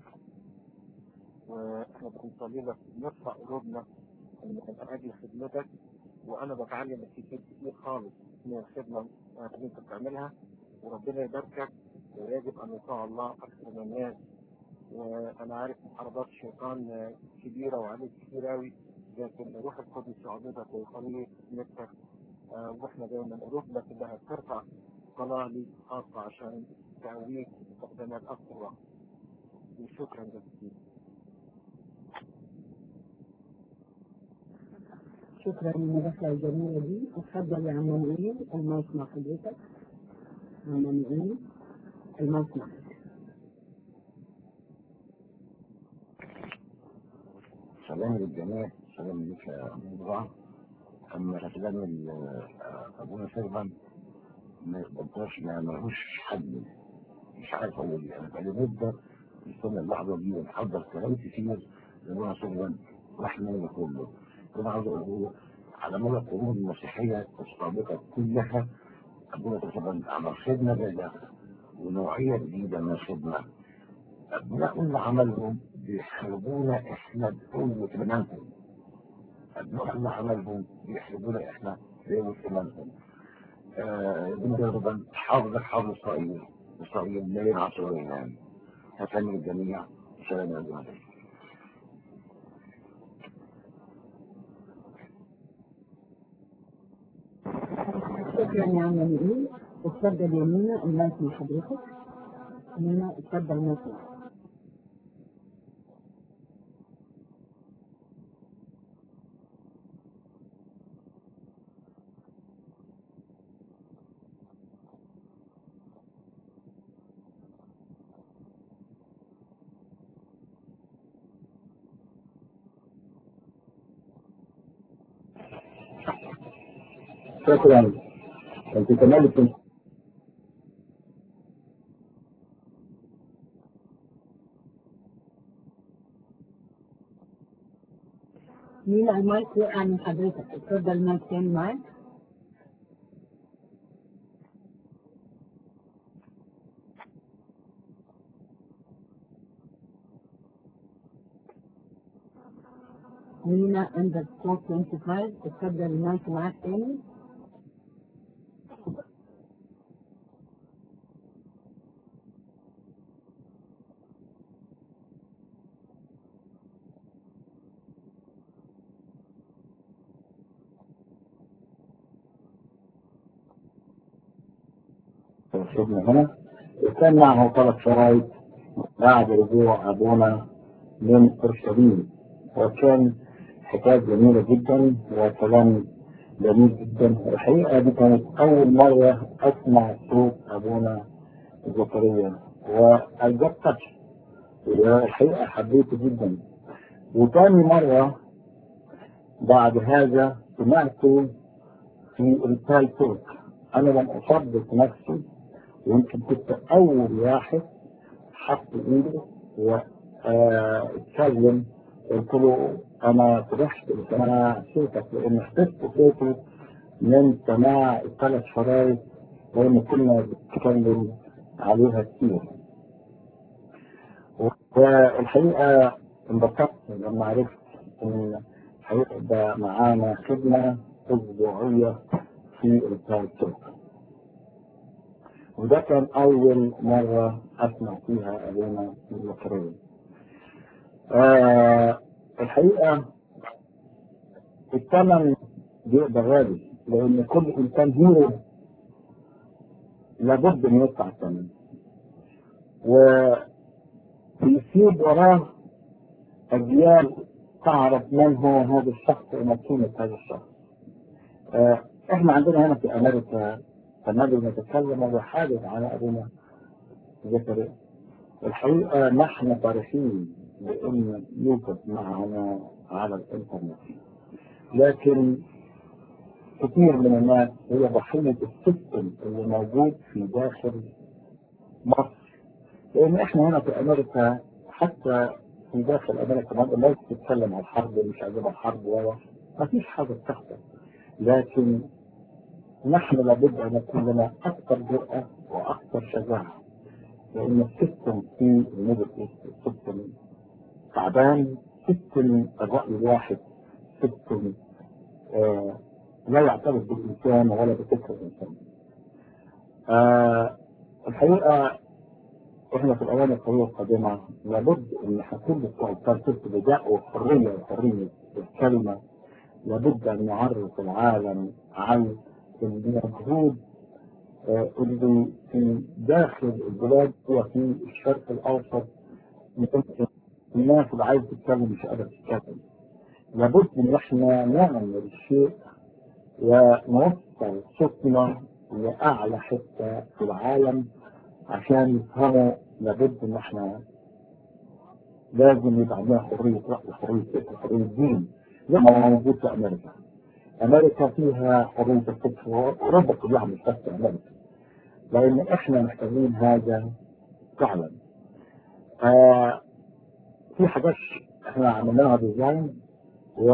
واحنا بنصلي لك نرفع قلوبنا من اجل خدمتك وانا بتعلم كتير كتير خالص من الخدمه اللي انت بتعملها وربنا يباركك ويجب ان يطاع الله اكثر من الناس وانا عارف محاربات الشيطان آه، كبيره وعليك كتير قوي لكن الروح القدس يعوضك ويخليك نفسك آه، واحنا دايما قلوبنا كلها بترفع صلاه ليك خاصه عشان تقويك وتقدمك اكثر وقت وشكرا جزيلا شكرا للمداخلة الجميلة دي اتفضل يا عم منعين المايك مع حضرتك عم منعين المايك معك سلام للجميع سلام لك يا مزرعة أما كلام ال- أبونا سيرفان ما يقدرش ما ملهوش حد مش عارف أقول إيه. أنا بقالي مدة مستنى اللحظة دي ومحضر كلام كتير لأبونا سيرفان رحمة كله أنا عاوز أقول له على مدى القرون المسيحية السابقة كلها أبونا سيرفان عمل خدمة جديدة ونوعية جديدة من الخدمة أبناء اللي عملهم بيحاربونا إحنا بقوة إيمانهم أبناء اللي عملهم بيحاربونا إحنا بقوة إيمانهم ابن جربان حافظ حافظ إسرائيل إسرائيل مليون عشرين يعني هتعمل الجميع سلام عليكم شكرا يا عم نقول اتفضل يا مينا المايك من حضرتك مينا اتفضل المايك معاك. شكرا انت كمان كنت مينا المايك وقع من حضرتك اتفضل المايك تاني معاك مينا عندك صوت 25 اتفضل المايك معاك تاني شفنا هنا وكان معه ثلاث شرايط بعد رجوع ابونا من اورشليم وكان حكايه جميله جدا وكلام جميل جدا الحقيقه دي كانت اول مره اسمع صوت ابونا زكريا واعجبت الحقيقه حبيته جدا وتاني مره بعد هذا سمعته في رسالة ترك انا لم اصدق نفسي ويمكن كنت اول واحد حط ايده واتكلم قلت له انا فرحت بسماع صوتك لان حفظت صوته من سماع الثلاث شرايط لان كنا بنتكلم عليها كتير والحقيقه انبسطت لما عرفت ان هيبقى معانا خدمه اسبوعيه في رسالة ترك وده كان أول مرة أسمع فيها أبونا زكريا. آه الحقيقة الثمن بيبقى غالي لأن كل إنسان هيرو لابد إنه يدفع الثمن. ويسيب وراه أجيال تعرف من هو هذا الشخص ومكانة هذا الشخص. آه احنا عندنا هنا في امريكا فالنبي نتكلم وحادث على ابونا زكريا الحقيقه نحن فرحين بان يوجد معنا على الانترنت لكن كثير من الناس هي ضحيه السيستم اللي موجود في داخل مصر لان احنا هنا في امريكا حتى في داخل امريكا ما الناس تتكلم عن الحرب ومش عاجبها الحرب ولا ما فيش حاجه بتحصل لكن نحن لابد ان يكون لنا اكثر جرأة واكثر شجاعة لان السيستم في الميدل ايست السيستم تعبان سيستم الرأي الواحد سيستم آه لا يعترف بالانسان ولا بفكر الانسان. آه الحقيقة احنا في الاوان القوية القادمة لابد ان احنا كل بتوع الترتيب بداء وحرية وحرية الكلمة لابد ان نعرف العالم عن المجهود آه، اللي في داخل البلاد وفي الشرق الاوسط الناس اللي عايزه تتكلم مش قادره تتكلم لابد ان احنا نعمل شيء ونوصل صوتنا لاعلى حته في العالم عشان يفهموا لابد ان احنا لازم يبقى عندنا حريه راي حريه فكر حريه دين زي ما موجود في امريكا امريكا فيها حريه الفكر واوروبا كلها مش بس امريكا لان احنا محتاجين هذا فعلا آه في حاجات احنا عملناها ديزاين و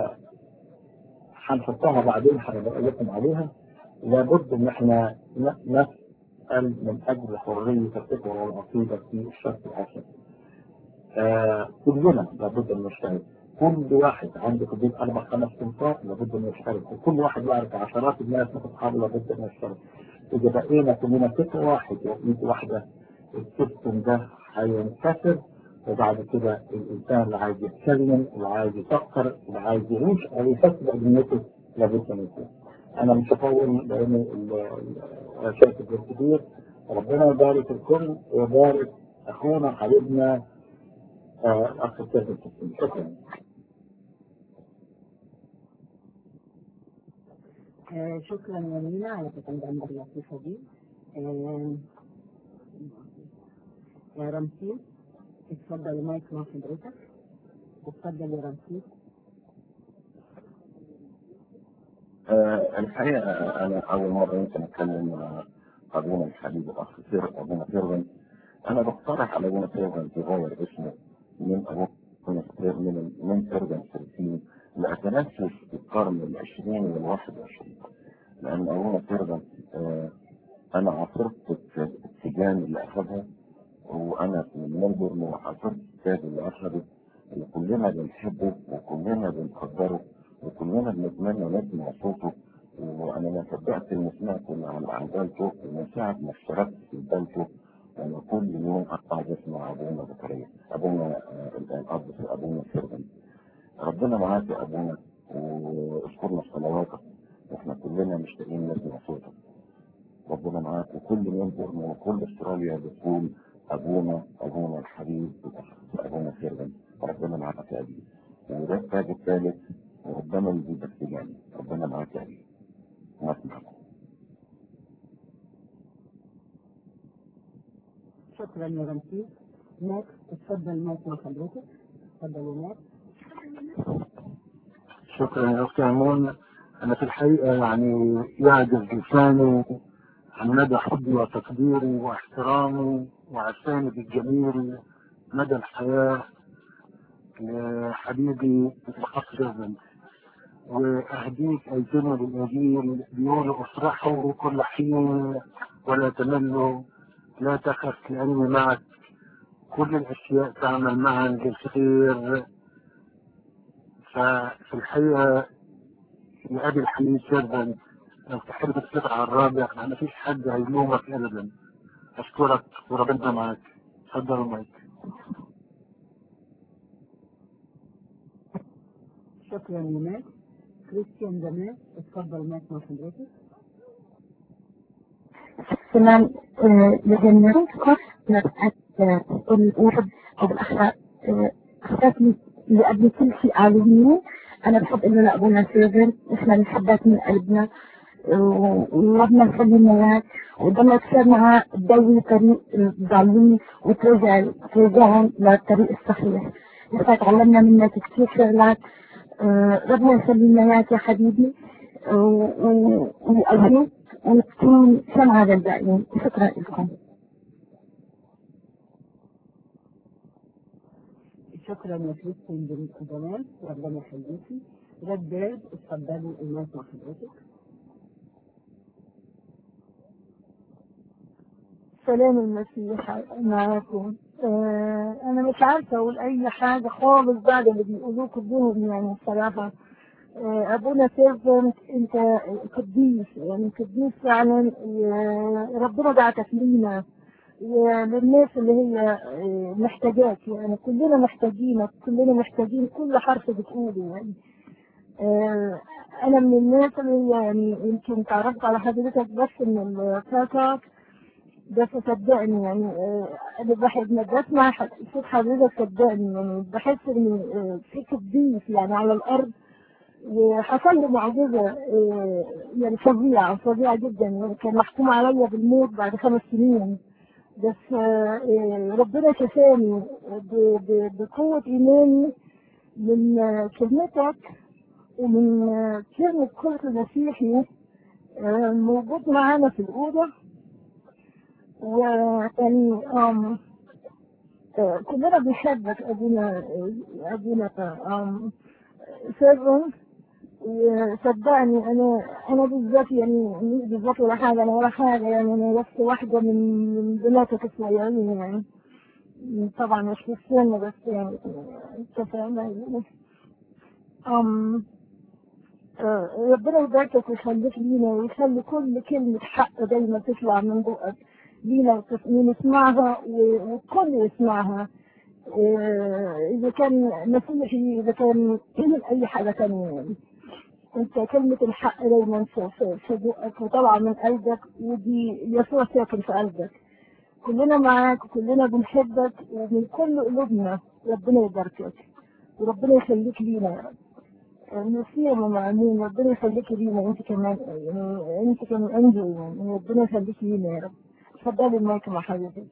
هنحطها بعدين هنقول لكم عليها لابد ان احنا ن- نسال من اجل حريه الفكر والعقيده في الشرق الاوسط. آه كلنا لابد ان نشترك كل واحد عنده في البيت اربع خمس تنفار لابد ان يشترك وكل واحد يعرف عشرات الناس من اصحابه لابد ان يشترك. اذا بقينا كلنا فكر واحد وايد واحده السيستم ده هينكسر وبعد كده الانسان اللي عايز يتكلم اللي عايز يفكر اللي عايز يعيش او يفكر بنيته لابد ان يكون. انا مش هطول لان الشركه الكبير ربنا يبارك الكل ويبارك اخونا حبيبنا آه، اخ السيد شكرا آه، شكرا يا مينا على التقديم اللطيفة دي آه، يا رمسيس اتفضل المايك مع حضرتك اتفضل يا رمسيس آه، الحقيقة أنا أول مرة يمكن أتكلم مع أبونا الحبيب الأخ سير أبونا فيرغن أنا بقترح على أبونا فيرغن يغير اسمه من أبونا سير- من من فيرغن 30 لأتنفس القرن العشرين والواحد وعشرين لأن أبونا فيرغن آه، أنا عاصرت التيجان اللي أخذها وأنا في ملبورن وعاصرت الكتاب اللي أخذه وكلنا بنحبه وكلنا بنقدره وكلنا بنتمنى نسمع صوته وانا ما صدقت اني سمعت عن عن بالته ومن ساعه ما اشتركت في بالته وانا كل يوم اقعد اسمع ابونا زكريا ابونا آه، الاب ابونا سيرفن ربنا معاك يا ابونا واذكرنا في صلواتك واحنا كلنا مشتاقين نسمع صوتك ربنا معاك وكل ملبورن وكل استراليا بتقول ابونا ابونا الحبيب ابونا سيرفن ربنا معاك يا ابي وده التاج الثالث وربنا يزيدك تجاني ربنا معاك يا ابي معاك معاك شكرا يا رمسيس ماك اتفضل المايك مع حضرتك اتفضل يا ماك شكرا يا اختي عمون انا في الحقيقه يعني يعجز لساني عن مدى حبي وتقديري واحترامي وعساني الجميل مدى الحياه لحبيبي الاخ جزم واهديك ايتنا بالانجيل بيقولوا افرحوا كل حين ولا تملوا لا تخف لاني معك كل الاشياء تعمل معا للخير ففي الحقيقة يا أبي الحبيب جدا لو تحب تطلع على الرابع ما فيش حد هيلومك أبدا أشكرك وربنا معاك تفضل معاك شكرا يا ماك كريستيان جمال اتفضل المايك مع حضرتك تمام آه، لكن نذكر نبقى الواحد او بالاخلاق آه، اخلاقي اللي قبل كل شيء قالوا انا بحب انه لابونا سيفن احنا بنحبك من قلبنا آه، وربنا يخلينا اياك وضلنا تصير معاه تدوي طريق الضالين وترجع ترجعهم للطريق الصحيح نحن تعلمنا منك كثير شغلات آه، ربنا يخلينا اياك يا حبيبي و- و- ويقويك وتكون سمعة للباقيين شكرا لكم شكرا يا كريستيان جم- جمال ربنا يخليكي رد بيرد اتفضلي المايك مع حضرتك سلام المسيح معاكم آه انا مش عارفه اقول اي حاجه خالص بعد اللي بيقولوه كلهم يعني الصراحه آه ابونا سيرفنت انت قديس يعني قديس فعلا آه، ربنا بعتك لينا وللناس اللي هي آه، محتاجاك يعني كلنا محتاجينك كلنا محتاجين كل حرف بتقوله يعني آه، انا من الناس اللي يعني يمكن تعرفت على حضرتك بس من الفاتك بس صدقني يعني آه، انا بحب ما بسمع ح- صوت حضرتك صدقني يعني بحس ان آه، في قديس يعني على الارض وحصل لي معجزه آه، يعني فظيعه فظيعه جدا يعني كان محكوم عليا بالموت بعد خمس سنين بس آه، آه، ربنا شفاني ب- ب- بقوه ايماني من آه، كلمتك ومن آه، كلمه كل المسيحي آه، موجود معانا في الاوضه ويعني آم، آه، كلنا بنحبك ابونا آه، ابونا آم، سيرفن وصدقني انا انا بالذات يعني مش بالذات ولا حاجه انا ولا حاجه يعني انا بس واحده من من بناتك الصغيرين يعني طبعا مش في السن بس يعني انت فاهم يعني أم آه، ربنا يباركك ويخليك لينا ويخلي كل كلمة حق دايما تطلع من بقك لينا وتس- ونسمعها و- والكل يسمعها آه، إذا كان مسيحي إذا كان أي حاجة تانية يعني انت كلمة الحق دايما في في- في بقك وطالعة من قلبك ودي يسوع ساكن في قلبك كلنا معاك وكلنا بنحبك ومن كل قلوبنا ربنا يباركك وربنا يخليك لينا يا رب المسيح ومعمين ربنا يخليك لينا انت كمان يعني انت كمان انجو يعني ربنا يخليك لينا يا رب اتفضلي المايك مع حضرتك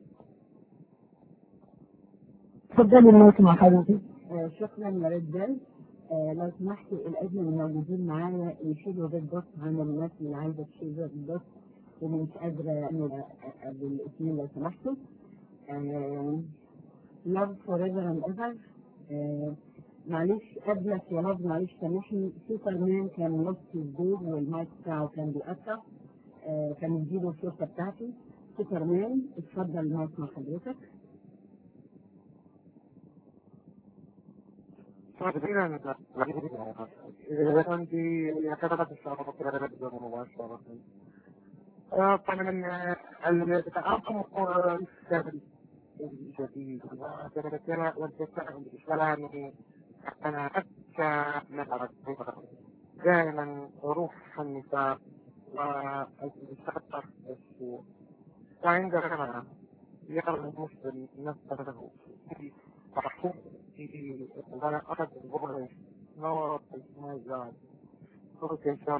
اتفضلي المايك مع حضرتك آه، شكرا يا رجال آه، لو سمحتوا الأجنة اللي موجودين معايا يشيلوا ريد دوت عن الناس اللي عايزة تشيل ريد دوت اللي مش قادرة أعمل بالاسمين لو سمحتوا لاف فور ايفر اند ايفر معلش قبلك يا لاف معلش سامحني سوبرمان كان نص الدور والمايك بتاعه كان بيقطع آه، كان يديله الفرصة بتاعته سوبرمان اتفضل المايك مع حضرتك طبعا التعاقم الجديد والذكاء والذكاء الإسلامي أنا أبكى من دائما روح النساء والتأثر بالسوء وعندما يرى المسلم نفسه في تحقيق ولا أحد الغرب نور ما زال صوت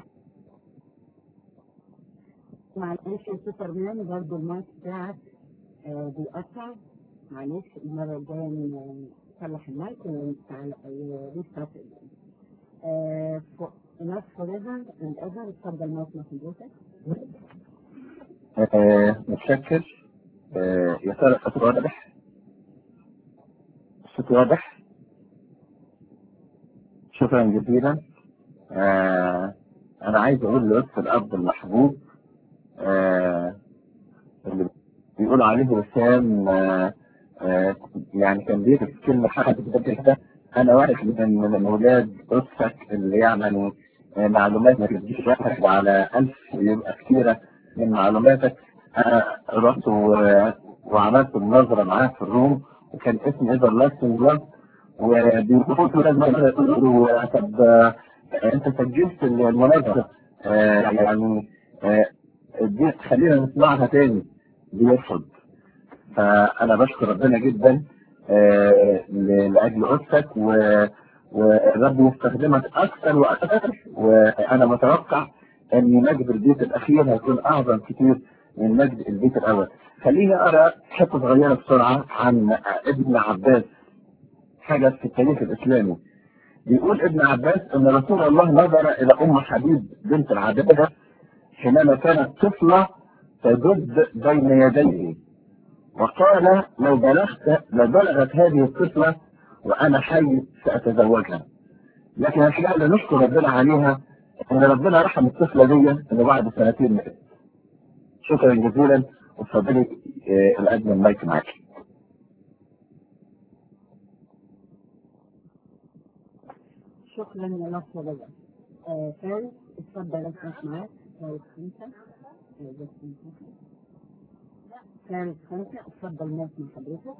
معلش يا سوبرمان برضه المايك بتاعك آه، بيقطع معلش المرة الجاية ن- نصلح المايك ونستارت ناس فوريفر اند ايفر اتفضل مايك مع حضرتك آه، متشكر آه، يا ترى الصوت واضح؟ الصوت واضح؟ شكرا جزيلا آه، أنا عايز أقول لوقت الأب المحبوب آه، اللي بيقول عليه وسام آه، آه، يعني كان بيكتب كلمة حد كده أنا واحد من من أولاد أسرك اللي يعني آه، معلومات ما تديش واحد وعلى ألف يبقى كتيرة من معلوماتك أنا رحت و- وعملت النظرة معاه في الروم وكان اسم ايفر لاستنج لاف وبيقولوا لازم يقولوا طب آه، انت سجلت المناظرة آه، يعني آه، دي خلينا نسمعها تاني بيرفض فانا بشكر ربنا جدا آه، ل- لاجل قدسك و- والرب يستخدمك اكثر واكثر وانا متوقع ان مجد البيت الاخير هيكون اعظم كتير من مجد البيت الاول خليني اقرا حته صغيره بسرعه عن ابن عباس حاجه في التاريخ الاسلامي بيقول ابن عباس ان رسول الله نظر الى ام حبيب بنت العابده حينما كانت طفله تجد بين يديه وقال لو بلغت لو بلغت هذه الطفله وانا حي ساتزوجها لكن الحقيقه اللي نشكر ربنا عليها ان ربنا رحم الطفله دي ان بعد سنتين ماتت شكرا جزيلا وتفضلي آه، الأجمل المايك معاك شكرا يا لطفة بقى آه، فارس اتفضل اسمك معاك فارس خمسة آه، بس انت. فارس خمسة اتفضل ناس من حضرتك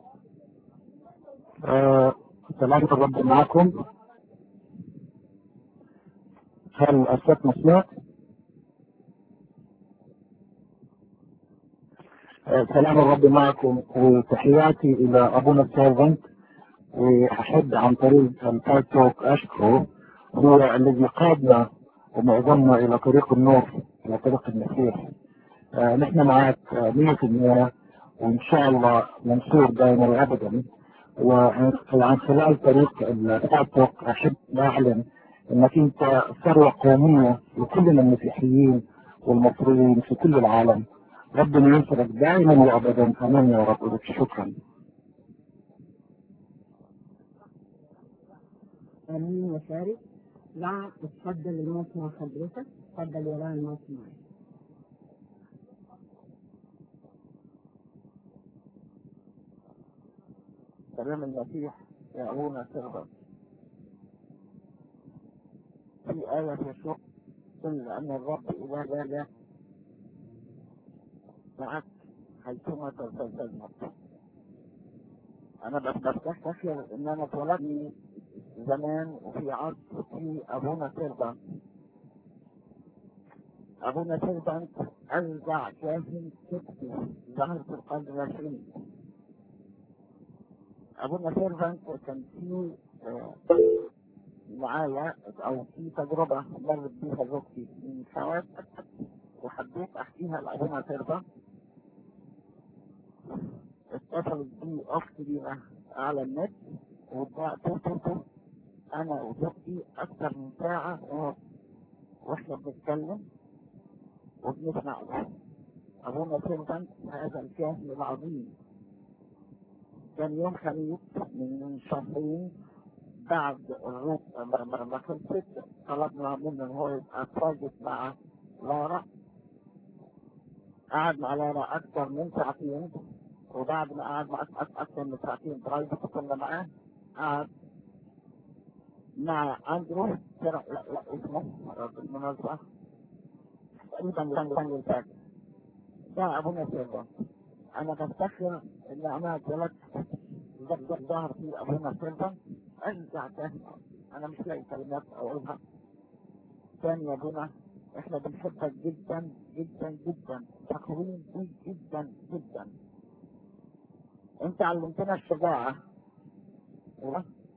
آه، سلامة الرب معكم هل الصوت مسموع؟ آه، سلام الرب معكم وتحياتي إلى أبونا السيرفنت وأحب عن طريق البارتوك أشكره هو الذي قادنا ومعظمنا إلى طريق النور إلى طريق المسيح آه، نحن معك آه، 100% وإن شاء الله منصور دائما وأبدا وعن خلال طريق البارتوك أحب أعلن انك انت ثروة قومية لكلنا المسيحيين والمصريين في كل العالم ربنا ينصرك دائما وابدا امين يا رب لك شكرا امين يا فارس لا اتفضل الموت مع حضرتك اتفضل يا لا الموت معاك كلام المسيح يعون سربا في آية يسوع قل أن الرب إذا جاء معك حيثما تلتزم أنا بس بفتكر إن أنا اتولدت زمان وفي عصر في ابونا سيربان ابونا سيربان اوزع كاهن كتبي ظهر في القرن العشرين ابونا سيربان كان في آه، معايا او في تجربه مرت بيها زوجتي من سنوات وحبيت احكيها لابونا سيربان اتصلت بي اختي لينا على النت وطلعت انا وزوجتي اكثر من ساعه ونص واحنا بنتكلم وبنسمع ابونا سيرفنت هذا الكاهن العظيم كان يوم خميس من شهرين بعد الروح ما- ما ما خلصت طلبنا منه ان هو يبقى تواجد مع لارا قعد مع لارا اكثر من ساعتين وبعد ما قعد مع أك- اكثر من ساعتين برايفت كنا معاه قعد مع اندرو ترى لا لا اسمه بالمناسبة تقريبا كان كان الفجر ده ابونا سيرفان انا بفتخر ان انا اتولدت ظهر- ظهر في ابونا سيرفان ارجع تاني انا مش لاقي كلمات اقولها تاني يا ابونا احنا بنحبك جدا جدا جدا فخورين بيك جدا جدا انت علمتنا الشجاعة و-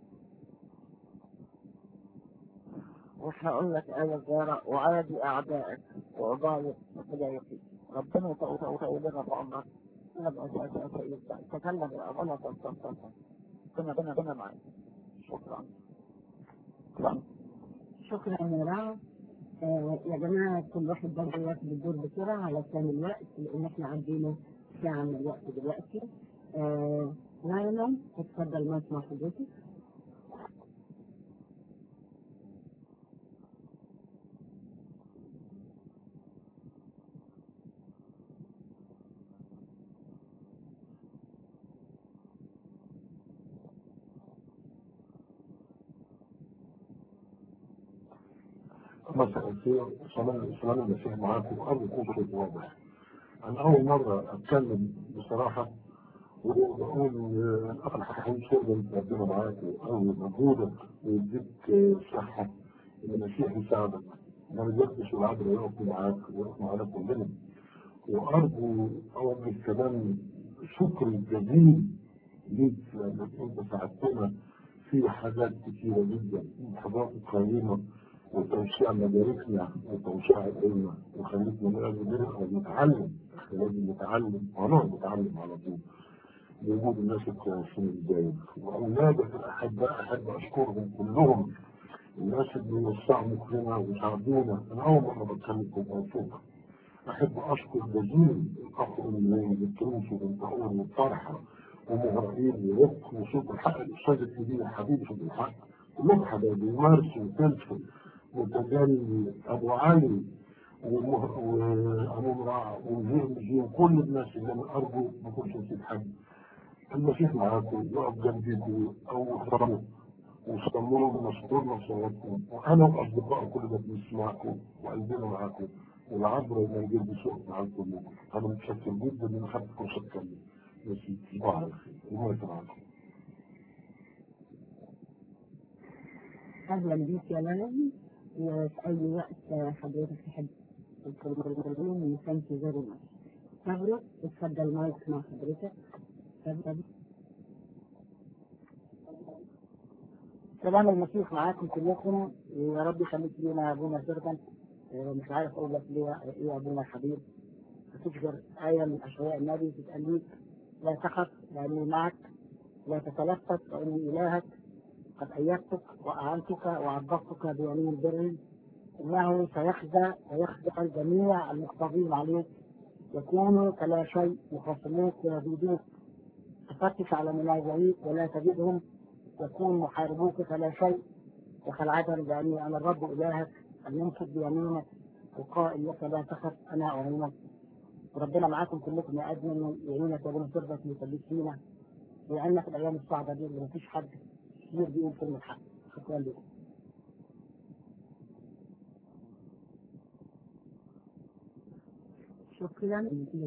مش هقول لك آية صغيرة وعادي أعدائك وأضايق بدايتي ربنا يطول لنا في عمرك لما تكلم يا أبونا تصفصف كنا كنا كنا معاك شكرا شكرا شكرا يا رعد آه يا جماعة كل واحد برضه ياخد الدور بسرعة علشان الوقت لأن احنا عندنا ساعة من الوقت دلوقتي آه نايلون اتفضل ما اسمع حضرتك مساء الخير سلام سلام المسيح معاكم وأرجو يكون صوت واضح. أنا أول مرة أتكلم بصراحة وبقول آه، الأخ الحكيم شغل ربنا معاك أو مجهودك ويديك آه، صحة إن المسيح يساعدك. ما رجعتش والعدل يقف معاك ويقف معانا كلنا. وأرجو أوجه كمان شكر جزيل ليك لأنك أنت ساعدتنا في حاجات كتيرة جدا محاضرات قيمة وتوسيع مداركنا وتوسيع علمنا وخليتنا نقدر نتعلم احنا لازم نتعلم ونقعد نتعلم على طول بوجود الناس الكويسين الجايين واولادك الاحباء احب اشكرهم كلهم الناس اللي وسعوا مخنا وساعدونا انا اول مره بتكلم في الموضوع احب اشكر جزيل الاخ اللي التونسي والطهور والطرحه ومغرقين ورق وصوت الحق الاستاذ الكبير حبيبي صوت الحق كلهم حبايبي ومارسي وفلفل وتجلي ابو علي ومه- وابو مرع وزين وكل الناس اللي انا ارجو ما كنتش نسيت حد المسيح معاكم يقف جنبيكم او اختاروا وصلوا بنشكرنا صلاتكم وانا واصدقائي كل ده بنسمعكم وقلبنا معاكم والعبر ما يجيب بسوق معاكم كلكم انا متشكر جدا ان خدت فرصه اتكلم بس تصبحوا على خير وما معاكم أهلا بيك يا ليلى وفي أي وقت حضرتك تحب تكلمني ثانك يو فيري ماتش مبروك اتفضل مايك مع حضرتك اتفضل سلام المسيح معاكم كلكم يا رب يخليك لينا يا ابونا سيرفنت مش عارف اقول لك ليه ايه يا ابونا الحبيب تذكر آية من أشعياء النبي بتقول لك لا تخف لأني معك لا تتلفت فإني إلهك قد أيدتك وأعنتك وعضدتك بيمين البر إنه سيخزى ويخزى الجميع المقتضين عليك يكونوا كلا شيء يخاصموك ويزيدوك تفتش على منازعيك ولا تجدهم يكون محاربوك فلا شيء وخلعة بأني أنا الرب إلهك الممسك بيمينك القائل لك لا تخف أنا أعينك وربنا معاكم كلكم يا أدمن يعينك يا ابن سربك ويخليك فينا ويعيننا في الأيام الصعبة دي اللي مفيش حد كتير بيقول كلمة حق شكرا لكم شكرا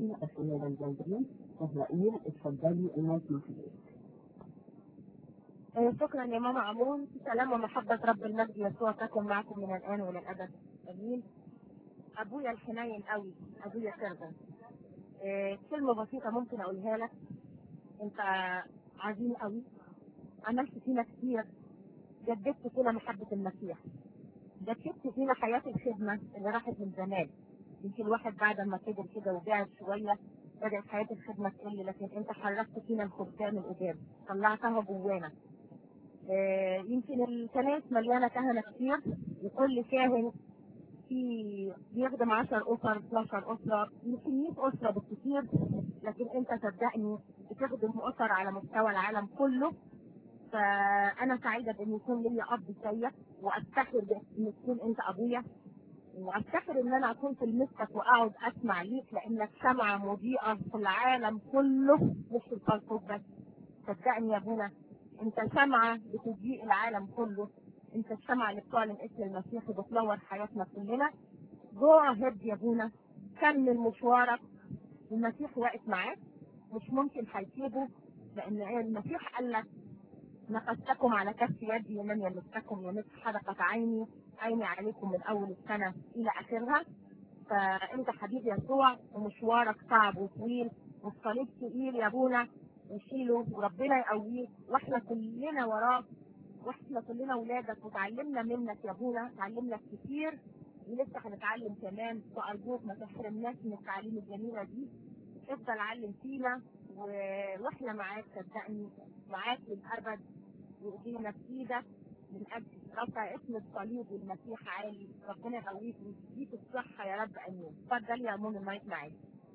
للأسئلة الجيدين إسرائيل اتفضلي المايك مع حضرتك آه، شكرا يا ماما عمون سلام ومحبة رب المجد يسوع تكن معكم من الآن وإلى الأبد آمين أبويا الحنين قوي أبويا كرزة آه، كلمة بسيطة ممكن أقولها لك أنت عظيم قوي عملت فينا كتير جددت فينا محبة المسيح جددت فينا حياة الخدمة اللي راحت من زمان يمكن الواحد بعد ما كبر كده وبعد شوية بدأت حياة الخدمة تقل لكن أنت حركت فينا الخدام القدام طلعتها جوانا آه، يمكن الكنائس مليانة كهنة كتير وكل كاهن في بيخدم 10 أسر 12 أسرة يمكن 100 أسرة بالكثير لكن أنت صدقني بتخدم أسر على مستوى العالم كله فأنا سعيدة بإن يكون لي أب زيك وأفتخر بإن تكون أنت أبويا وافتخر ان انا اكون في المسكت واقعد اسمع ليك لانك سمعه مضيئه في العالم كله مش في الفلسفه بس صدقني يا ابونا انت سمعه بتضيء العالم كله انت السمعه اللي بتعلن اسم المسيح وبتنور حياتنا كلنا جو اهيد يا ابونا كمل مشوارك المسيح واقف معاك مش ممكن هيسيبه لان المسيح قال لك نقصتكم على كف يدي ومن يمسكم يمس حدقة عيني عيني عليكم من أول السنة إلى آخرها فأنت حبيبي يسوع ومشوارك صعب وطويل والصليب تقيل يا أبونا وشيله وربنا يقويك واحنا كلنا وراك واحنا كلنا ولادك وتعلمنا منك يا ابونا تعلمنا كتير ولسه هنتعلم كمان وارجوك ما تحرمناش من التعليم الجميله دي افضل علم فينا و... واحنا معاك صدقني معاك للابد وايدينا في ايدك من اجل رفع اسم الصليب والمسيح عالي ربنا يقويك ويديك الصحه يا رب امين اتفضل يا امون المايك معاك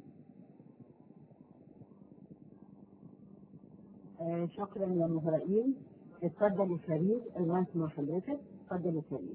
آه شكرا يا مهرائيل اتفضل يا فريد المايك مع حضرتك اتفضل يا فريد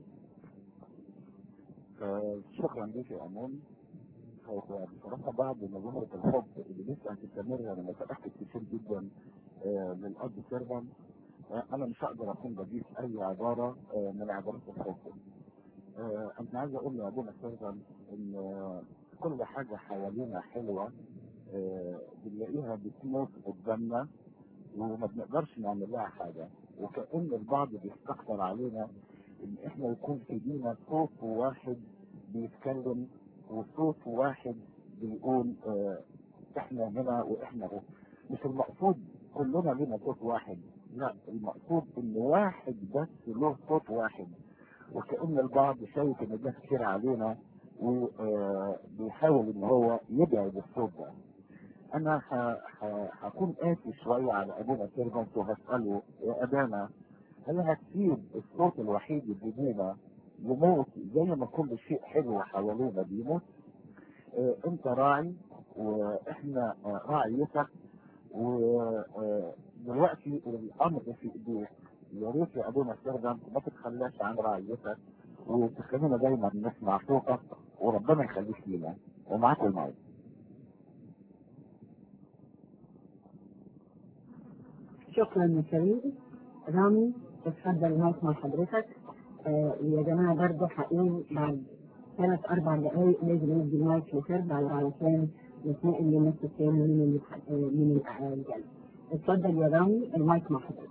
آه، شكرا ليك يا امون هو بصراحه بعد مظاهره الحب اللي لسه هتستمر انا متاكد كتير جدا آه، للاب سيرفن آه، انا مش هقدر اكون بضيف اي عباره آه، من عبارات الحب آه، انا عايز اقول لابونا سيرفن ان آه، كل حاجه حوالينا حلوه آه، بنلاقيها بتموت قدامنا وما بنقدرش نعمل لها حاجه وكأن البعض بيستكتر علينا ان احنا يكون في دينا صوت واحد بيتكلم وصوت واحد بيقول اه احنا هنا واحنا هنا مش المقصود كلنا لنا صوت واحد لا المقصود ان واحد بس له صوت واحد وكأن البعض شايف ان ده كتير علينا وبيحاول ان هو يبعد الصوت ده انا ه- ه- هكون قاسي شويه على ابونا سيرفنت وهساله يا ابانا هل هتسيب الصوت الوحيد اللي بينا يموت زي ما كل شيء حلو حوالينا بيموت آه انت راعي واحنا آه راعيتك ودلوقتي الامر في ايديك يا ريت يا ابونا سيرفنت ما تتخلاش عن رعيتك وتخلينا دايما نسمع صوتك وربنا يخليك لينا ومعاك المعين شكرا يا فريد رامي اتفضل المايك مع حضرتك آه يا جماعه برضه هقول بعد ثلاث اربع دقائق لازم ندي المايك لفرد علشان نتنقل للنص الثاني من ال- آه، من الجلسه اتفضل يا رامي المايك مع حضرتك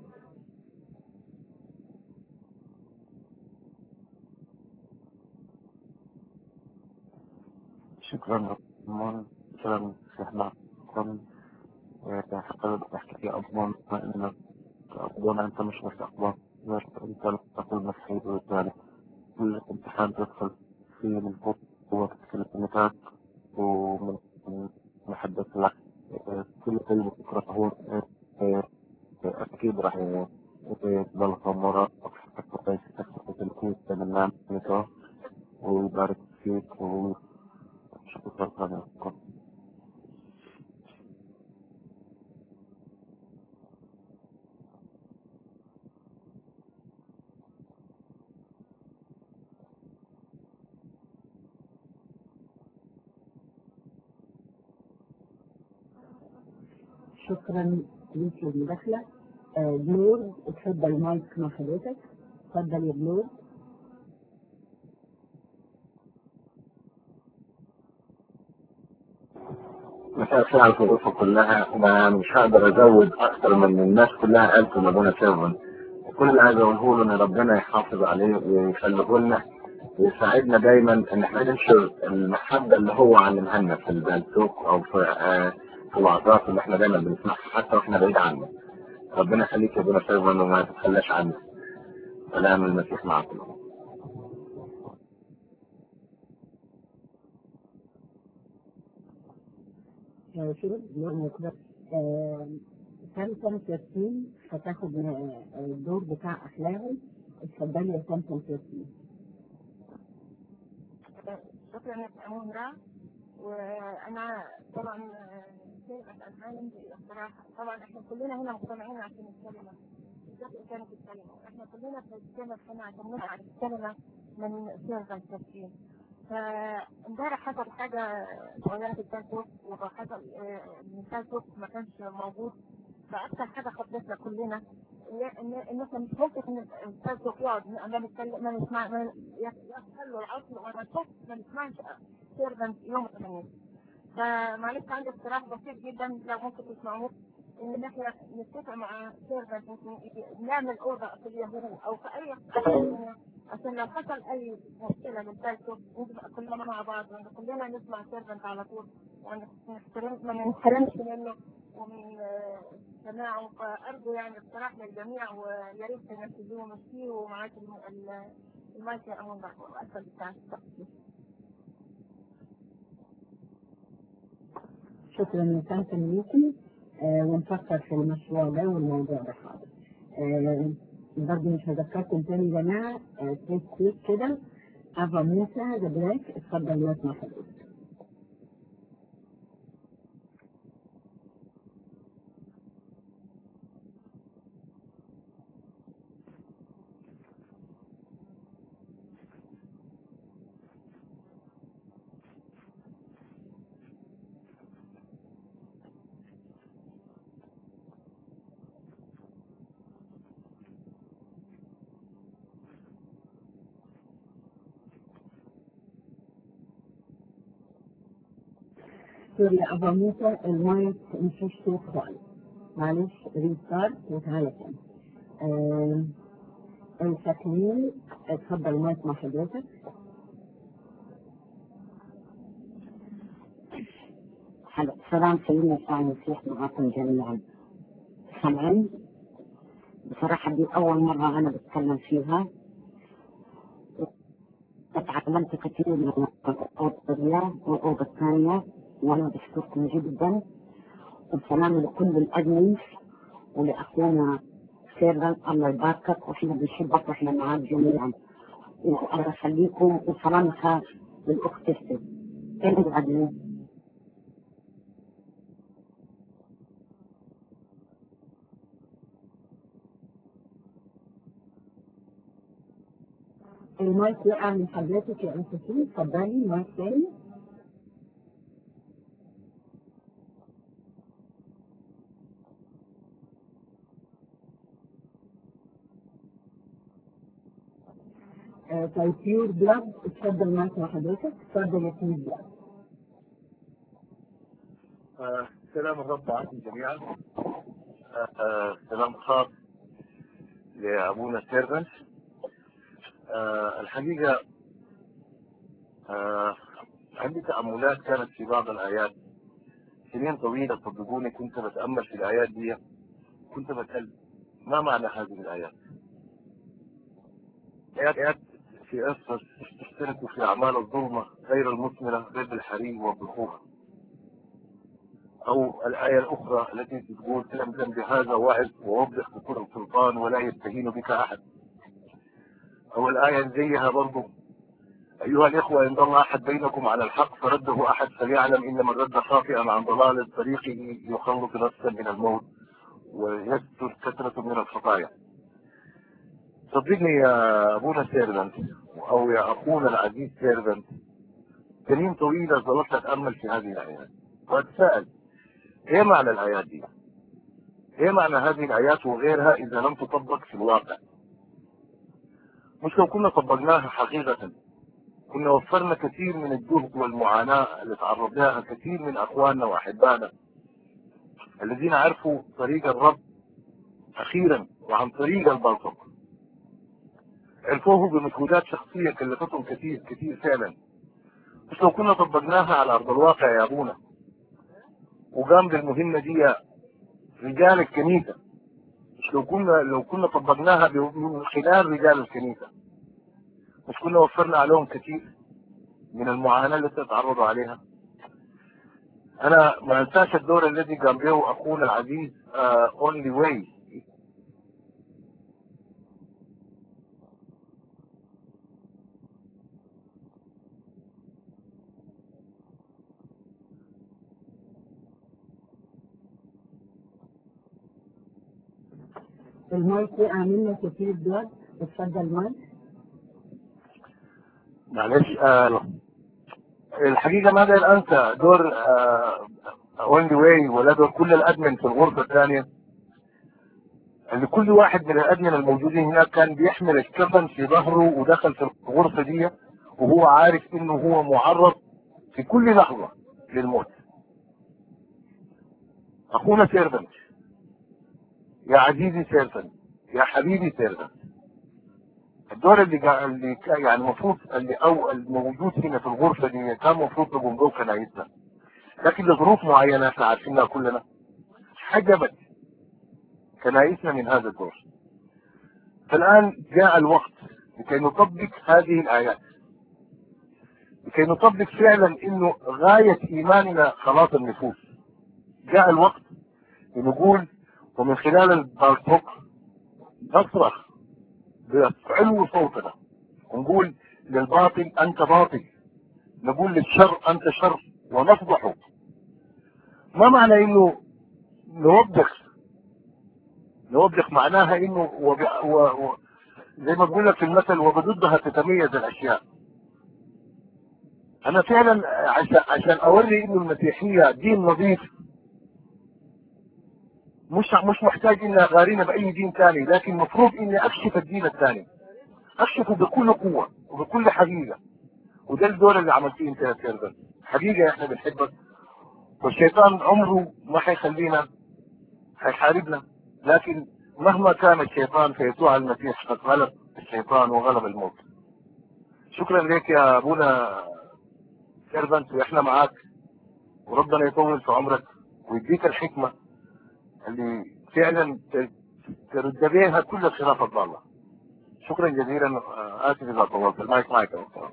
شكرا أضمن شكرا شيخ معكم حابب أحكي يا أضمن إنك أضمن أنت مش بس أضمن أنت تقول مسيحي وذلك كل امتحان تدخل فيه من قوة كلمات ومن من محبة لك كل كلمة تكرهه أكيد راح يضل وراء كويس تكتب الكويس من النعم ويبارك فيك و شكرا لكم شكرا ليك للمداخله آه بلور اتفضل المايك مع حضرتك اتفضل يا بلور مساء الخير على الظروف كلها انا مش هقدر ازود اكتر من الناس كلها قالت ان ابونا سيرفن كل اللي عايز اقوله له ان ربنا يحافظ عليه ويخليه لنا ويساعدنا دايما ان احنا ننشر المحبه اللي هو علمها لنا في البالتوك او في آه، في الوعظات اللي احنا دايما بنسمعها حتى واحنا بعيد عنه ربنا يخليك يا ابونا سيرفن وما تتخلاش عنه سلام المسيح معكم آه، شروط نعمة كده آه، كام سنة 30 هتاخد آه، الدور بتاع أخلاقي اتفضلي يا كام سنة 30 شكرا لك أمون را وأنا طبعا كلمة العالم بصراحة طبعا احنا كلنا هنا مجتمعين عشان الكلمة بالذات إن كانت الكلمة احنا كلنا بنتكلم هنا عشان نسمع الكلمة من سيرة التفكير فامبارح حصل حاجة صغيرة في الفيسبوك وحصل آه، ان الفيسبوك ما كانش موجود فأكثر حاجة خضتنا كلنا إن- ان ان احنا مش ممكن ان الفيسبوك يقعد ما نتكلم ما نسمع ما يحصل له العطل وما نشوف ما نسمعش سيرفنت يوم الخميس فمعلش عندي اقتراح بسيط جدا لو ممكن تسمعوه ان احنا نتفق مع سيرفنت نعمل اوضه في اليهود او في اي حاجه عشان لو حصل اي مشكله من الفيسبوك نبقى كلنا مع بعض وإن كلنا نسمع سيرفنت على طول ونحترم ما ننحرمش منه ومن آه، سماعه فارجو يعني اقتراح للجميع ويا ريت تنفذوه ومشيه ومعاك الم- ال- المايك يا امون بقى والاسفل بتاعك شكرا يا كام سنة آه، ونفكر في المشروع ده والموضوع ده حاضر آه، برضه مش هذكركم تاني يا جماعة آه، كليك كليك كده أبا موسى ذا بلاك اتفضل يا اسمع حضرتك سوري يا أبا موسى المايك مفيش صوت خالص معلش ريستارت وتعالى تاني آه، التكميل اتفضل المايك مع حضرتك حلو سلام سيدنا يسوع المسيح معكم جميعا سامعين بصراحة دي أول مرة أنا بتكلم فيها اتعلمت كثير من الأوضة الأولى والأوضة الثانية وأنا بشكركم جدا وسلام لكل الأدمنز ولأخونا سيرفن الله يباركك وإحنا بنحبك وإحنا معاك جميعا والله يخليكم وسلام خاص للأخت استاذ كيف الأدمن المايك وقع من حضرتك يا أنستي اتفضلي مايك تاني آه، طيب بيور بلاد اتفضل مايك مع حضرتك اتفضل يا بيور بلاد آه، سلام الرب عليكم جميعا آه، آه، سلام خاص لأبونا سيرفنت آه، الحقيقة آه، عندي تأملات كانت في بعض الآيات سنين طويلة صدقوني كنت بتأمل في الآيات دي كنت بسأل ما معنى هذه الآيات؟ آيات آيات في أسفل تشتركوا في أعمال الظلمة غير المثمرة غير بالحريم والبخور أو الآية الأخرى التي تقول تلملم بهذا وعظ ووضح بكل سلطان ولا يستهين بك أحد أو الآية اللي زيها برضو أيها الإخوة إن ضل أحد بينكم على الحق فرده أحد فليعلم إن من رد خاطئا عن ضلال طريقه يخلص نفسا من الموت ويستر كثرة من الخطايا صدقني يا أبونا سيرفنت أو يا أخونا العزيز سيرفنت سنين طويلة ظلت أتأمل في هذه الآيات وأتساءل إيه معنى الآيات دي؟ إيه معنى هذه الآيات وغيرها إذا لم تطبق في الواقع؟ مش لو كنا طبقناها حقيقة كنا وفرنا كثير من الجهد والمعاناة اللي تعرض لها كثير من أخواننا وأحبائنا الذين عرفوا طريق الرب أخيرا وعن طريق البلطق عرفوه بمجهودات شخصية كلفتهم كثير كثير فعلا بس لو كنا طبقناها على أرض الواقع يا أبونا وقام بالمهمة دي رجال الكنيسة مش لو كنا لو كنا طبقناها ب- من خلال رجال الكنيسة مش كنا وفرنا عليهم كثير من المعاناة اللي تعرضوا عليها أنا ما أنساش الدور الذي قام به أخونا العزيز أونلي واي المايك وقع منك يا سيد بلاد اتفضل المايك معلش آه الحقيقة ما قادر أنسى دور أونلي واي ولا دور كل الأدمن في الغرفة الثانية اللي كل واحد من الأدمن الموجودين هناك كان بيحمل الكفن في ظهره ودخل في الغرفة دي وهو عارف إنه هو معرض في كل لحظة للموت أخونا سيرفنت يا عزيزي سيرفنت يا حبيبي سيرفنت الدور اللي قا... اللي كا- يعني المفروض اللي او الموجود هنا في الغرفه دي كان المفروض نقوم به كنايتنا لكن لظروف معينه احنا عارفينها كلنا حجبت كنايسنا من هذا الدور فالان جاء الوقت لكي نطبق هذه الايات لكي نطبق فعلا انه غايه ايماننا خلاص النفوس جاء الوقت لنقول ومن خلال البالتوك نصرخ بعلو صوتنا ونقول للباطل انت باطل نقول للشر انت شر ونفضحه ما معنى انه نوبخ نوبخ معناها انه وب... و... و... زي ما بقول لك في المثل وبضدها تتميز الاشياء انا فعلا عشان عشان اوري انه المسيحيه دين نظيف مش مش محتاج اني اغارينا باي دين ثاني لكن المفروض اني اكشف الدين الثاني اكشفه بكل قوه وبكل حقيقه وده الدور اللي عملتيه انت يا سيرفر حقيقه احنا بنحبك والشيطان عمره ما حيخلينا حيحاربنا لكن مهما كان الشيطان فيسوع المسيح قد غلب الشيطان وغلب الموت شكرا لك يا ابونا سيرفنت واحنا معاك وربنا يطول في عمرك ويديك الحكمه اللي فعلا ت- ترد بها كل الخلاف الضالة شكرا جزيلا آه، اسف اذا طولت المايك معك يا دكتور.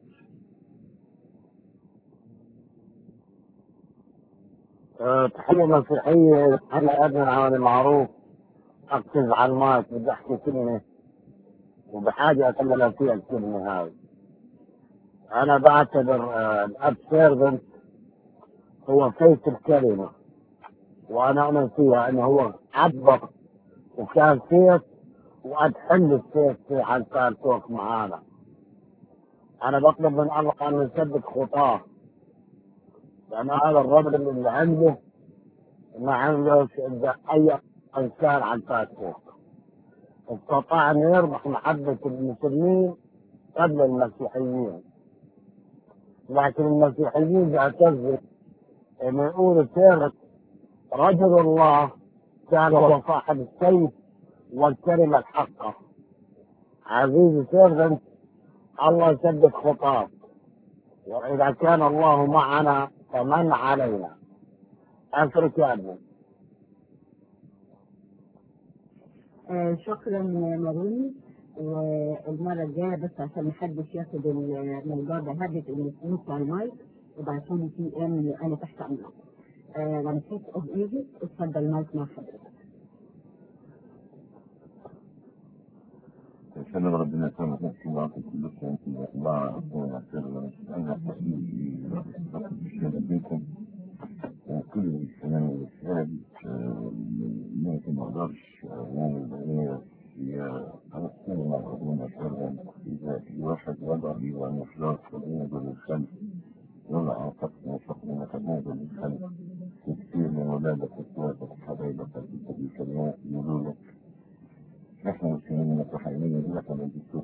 آه، تحية مسيحية هلا أبن عمل معروف أركز على المايك بدي أحكي كلمة وبحاجة أكمل فيها الكلمة هاي أنا بعتبر آه، الأب سيرفنت هو سيف الكلمة وأنا أؤمن فيها إنه هو عبر وكان سيف وأتحل السيف في حال فوق معانا أنا بطلب من الله أن يثبت خطاه لأن هذا الرجل اللي عنده ما عنده إلا أي إنسان عن فوق استطاع أن يربح محبة المسلمين قبل المسيحيين لكن المسيحيين بيعتزوا انه يقولوا سيرة رجل الله كان هو صاحب السيف والكلمة الحقة عزيزي سيرفنت الله يثبت خطاك وإذا كان الله معنا فمن علينا أترك يا ابني آه شكرا ماروني والمرة الجاية بس عشان محدش ياخد الموضوع ده هدف ان تنسى على المايك وبعتولي في ام انا تحت امرك. آه لما تحس اوف ايجيبت اتفضل المايك مع حضرتك. سلام ربنا يسلمك نفسي وعطيك كل شيء انت الله ربنا يسلمك انا حبيبي ربنا بيكم وكل السلام والسلام ممكن ما اقدرش نعمل بقية هي أنا مع ربنا يسلمك إذا في واحد وضع لي وأنا خلاص ربنا يقول الخلف ولا أعتقد فقدنا كمان بالخلف كثير من ولادك وإخواتك وحبايبك في الكلمات يقولوا لك نحن مسلمين متحينين دي لكن بدي تشوف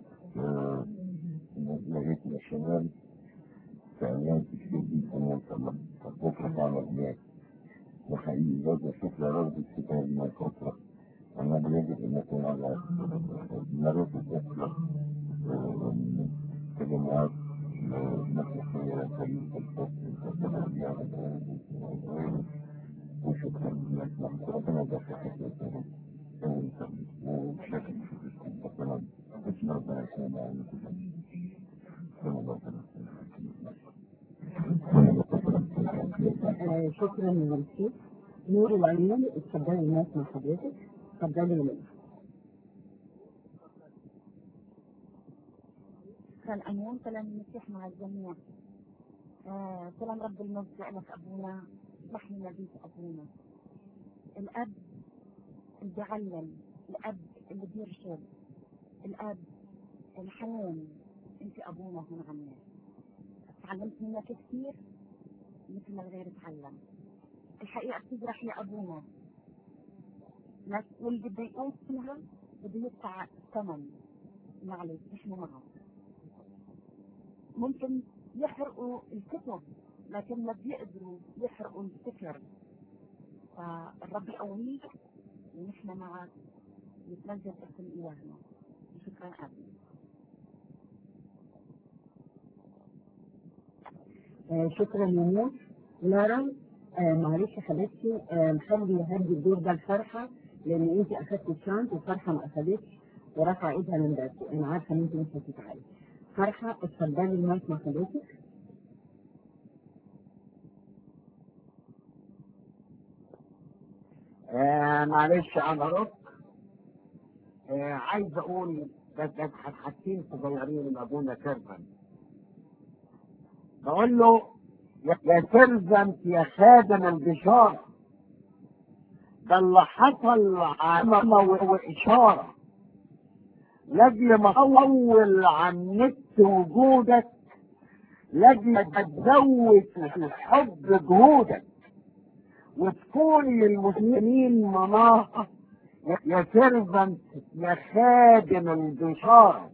لقيت الشباب فعليان كتير جدا ما شاء الله بكرة تعمل هناك وحقيقي برضه شوف يا رب الكتاب من فترة أنه يجب أن يكون على مروج الأسرة كلمات مسيحية كريمة الفصل وشكرا لك ربنا يبارك فيك وبشكل ربنا بسم ربنا يكون معنا آه، شكرا يا رمسيس نور العيون اتفضلي الناس مع حضرتك اتفضلي يا نور كان أمون سلام المسيح مع الجميع آه سلام رب المجد لك أبونا اسمح لي نبيك أبونا الأب اللي بيعلم الأب اللي بيرشد الأب الحنون أنت أبونا هون عنا تعلمت منك كثير مثل ما الغير تعلم الحقيقة بتجرح يا أبونا بس واللي بده يقوم فيها بده يدفع ثمن معلش نحن معه ممكن يحرقوا الكتب لكن ما بيقدروا يحرقوا الفكر فالرب يقويك ونحن معك يتمجد اسم إلهنا شكرا أبي آه، شكرا يا نور لارا آه، معلش يا حبيبتي آه، نخلي هدي الدور ده الفرحة لأن أنت أخدتي الشانس والفرحة ما أخدتش ورفع إيدها من بدري أنا عارفة إن أنت مش هتتعالي فرحة اتفضلي المايك مع حضرتك آه معلش انا رد آه عايز اقول بس بس حاجتين صغيرين لابونا سيرفنت بقول له يا يا سيرفنت يا خادم البشاره ده اللي حصل علامه و- واشاره لاجل ما اطول عن النت وجودك لاجل ما تزود في الحب جهودك وتكون للمسلمين مناطق يا- يا سيرفنت يا خادم البشارة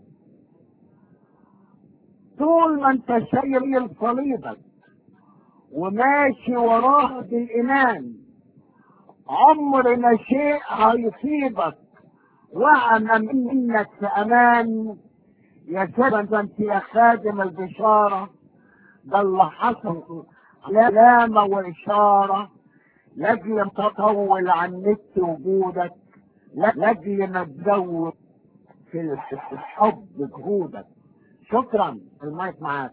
طول ما انت شايل صليبك وماشي وراه بالإيمان عمر ما شيء هيصيبك واعمل منك في امان يا سيرفنت يا خادم البشارة ده اللي حصل علامة وإشارة لاجل ما تطول عن نت وجودك لاجل ما تزود في الحب جهودك شكرا المايك معاك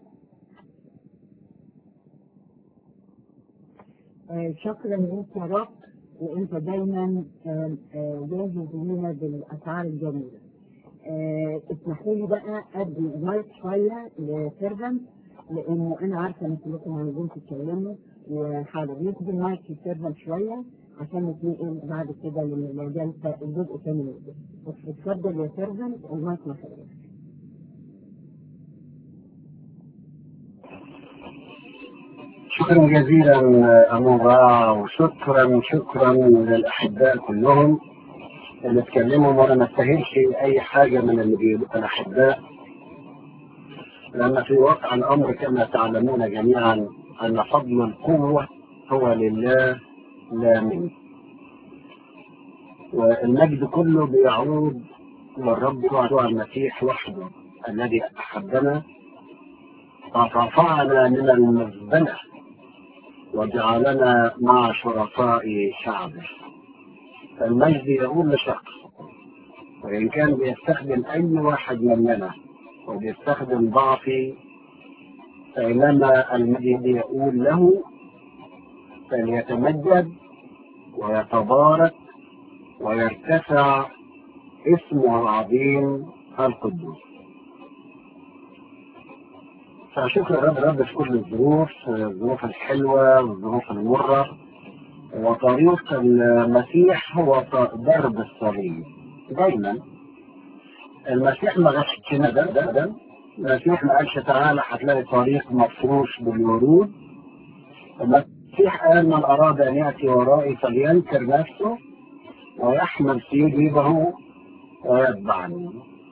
آه، شكرا لك يا رب وانت دايما آه، آه، جاهز لينا بالاسعار الجميله. آه، اسمحوا لي بقى ادي المايك شويه لسيرفنت لانه انا عارفه ان كلكم عايزين تتكلموا وحاضر ندي المايك لسيرفنت شويه عشان نتنقل بعد كده للمجال الجزء الثاني من الجزء. بس اتفضل يا سيرفنت المايك مع حضرتك. شكرا جزيلا أمون رائع وشكرا شكرا للأحباء كلهم اللي اتكلموا وأنا ما استاهلش أي حاجة من اللي بيقولوا الأحباء لأن في واقع الأمر كما تعلمون جميعا أن فضل القوة هو لله لا مني والمجد كله بيعود للرب يسوع المسيح وحده الذي أحبنا فرفعنا من المزبلة وجعلنا مع شرفاء شعبه فالمجد يقول لشخص وإن كان بيستخدم أي واحد مننا وبيستخدم ضعفي فإنما المجد يقول له فليتمجد ويتبارك ويرتفع اسمه العظيم القدوس فشكر الرب رب في كل الظروف الظروف الحلوة والظروف المرة وطريق المسيح هو ضرب الصليب دايما المسيح ما غشش ندم ابدا المسيح ما قالش تعالى هتلاقي طريق مفروش بالورود المسيح قال من اراد ان ياتي ورائي فلينكر نفسه ويحمل سيده ويتبعني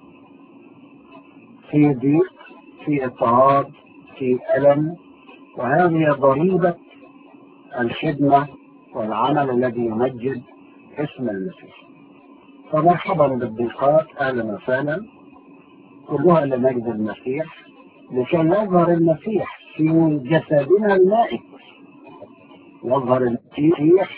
في ضيق في اضطهاد في الم وهذه ضريبه الخدمه والعمل الذي يمجد اسم المسيح فمرحبا بالضيفات اهلا وسهلا كلها لمجد المسيح لكي يظهر المسيح في جسدنا المائت يظهر المسيح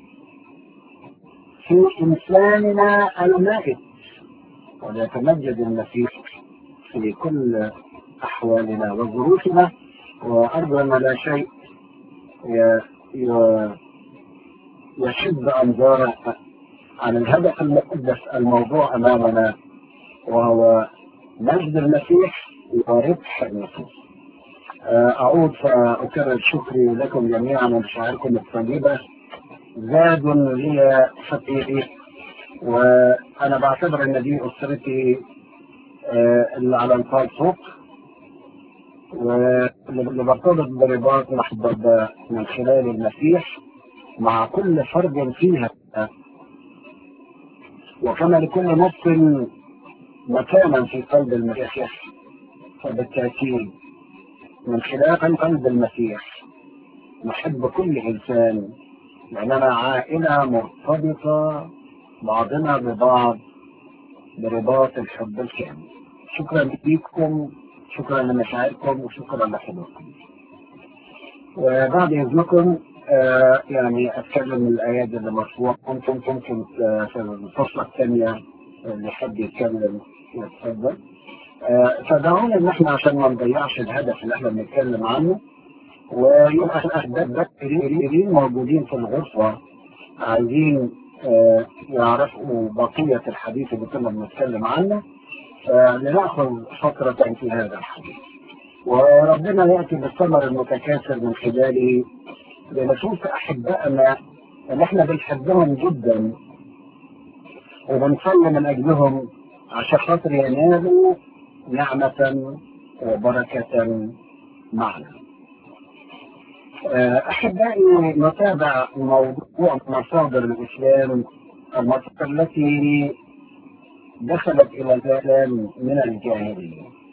في انساننا المائت وليتمجد المسيح في كل احوالنا وظروفنا وارجو ان لا شيء ي- ي- يشد انظارنا عن الهدف المقدس الموضوع امامنا وهو مجد المسيح وربح النفوس آه، اعود فاكرر شكري لكم جميعا ومشاعركم الطيبه زاد لي حقيقي وانا بعتبر ان دي اسرتي آه، اللي على الفيسبوك واللي برتبط برباط محبب من خلال المسيح مع كل فرد فيها وكما لكل نفس مكانا في قلب المسيح فبالتأكيد من خلال قلب المسيح نحب كل إنسان لأننا عائلة مرتبطة بعضنا ببعض برباط الحب الكامل شكرا لكم شكرا لمشاعركم وشكرا لحضوركم وبعد إذنكم آه يعني أتكلم من الآيات اللي مرفوعة ممكن ممكن آه في الفصلة الثانية اللي حد يتكلم يتفضل آه فدعونا إن إحنا عشان ما نضيعش الهدف اللي إحنا بنتكلم عنه ويبقى الأحباب كثيرين موجودين في الغرفة عايزين آه يعرفوا بقية الحديث اللي كنا بنتكلم عنه فلنأخذ فترة في هذا الحديث وربنا يأتي بالثمر المتكاثر من خلاله لنشوف أحبائنا اللي احنا بنحبهم جدا وبنصلي من أجلهم عشان خاطر ينالوا نعمة وبركة معنا. أحبائي نتابع موضوع مصادر الإسلام المصادر التي دخلت إلى الإسلام من الجاهلية.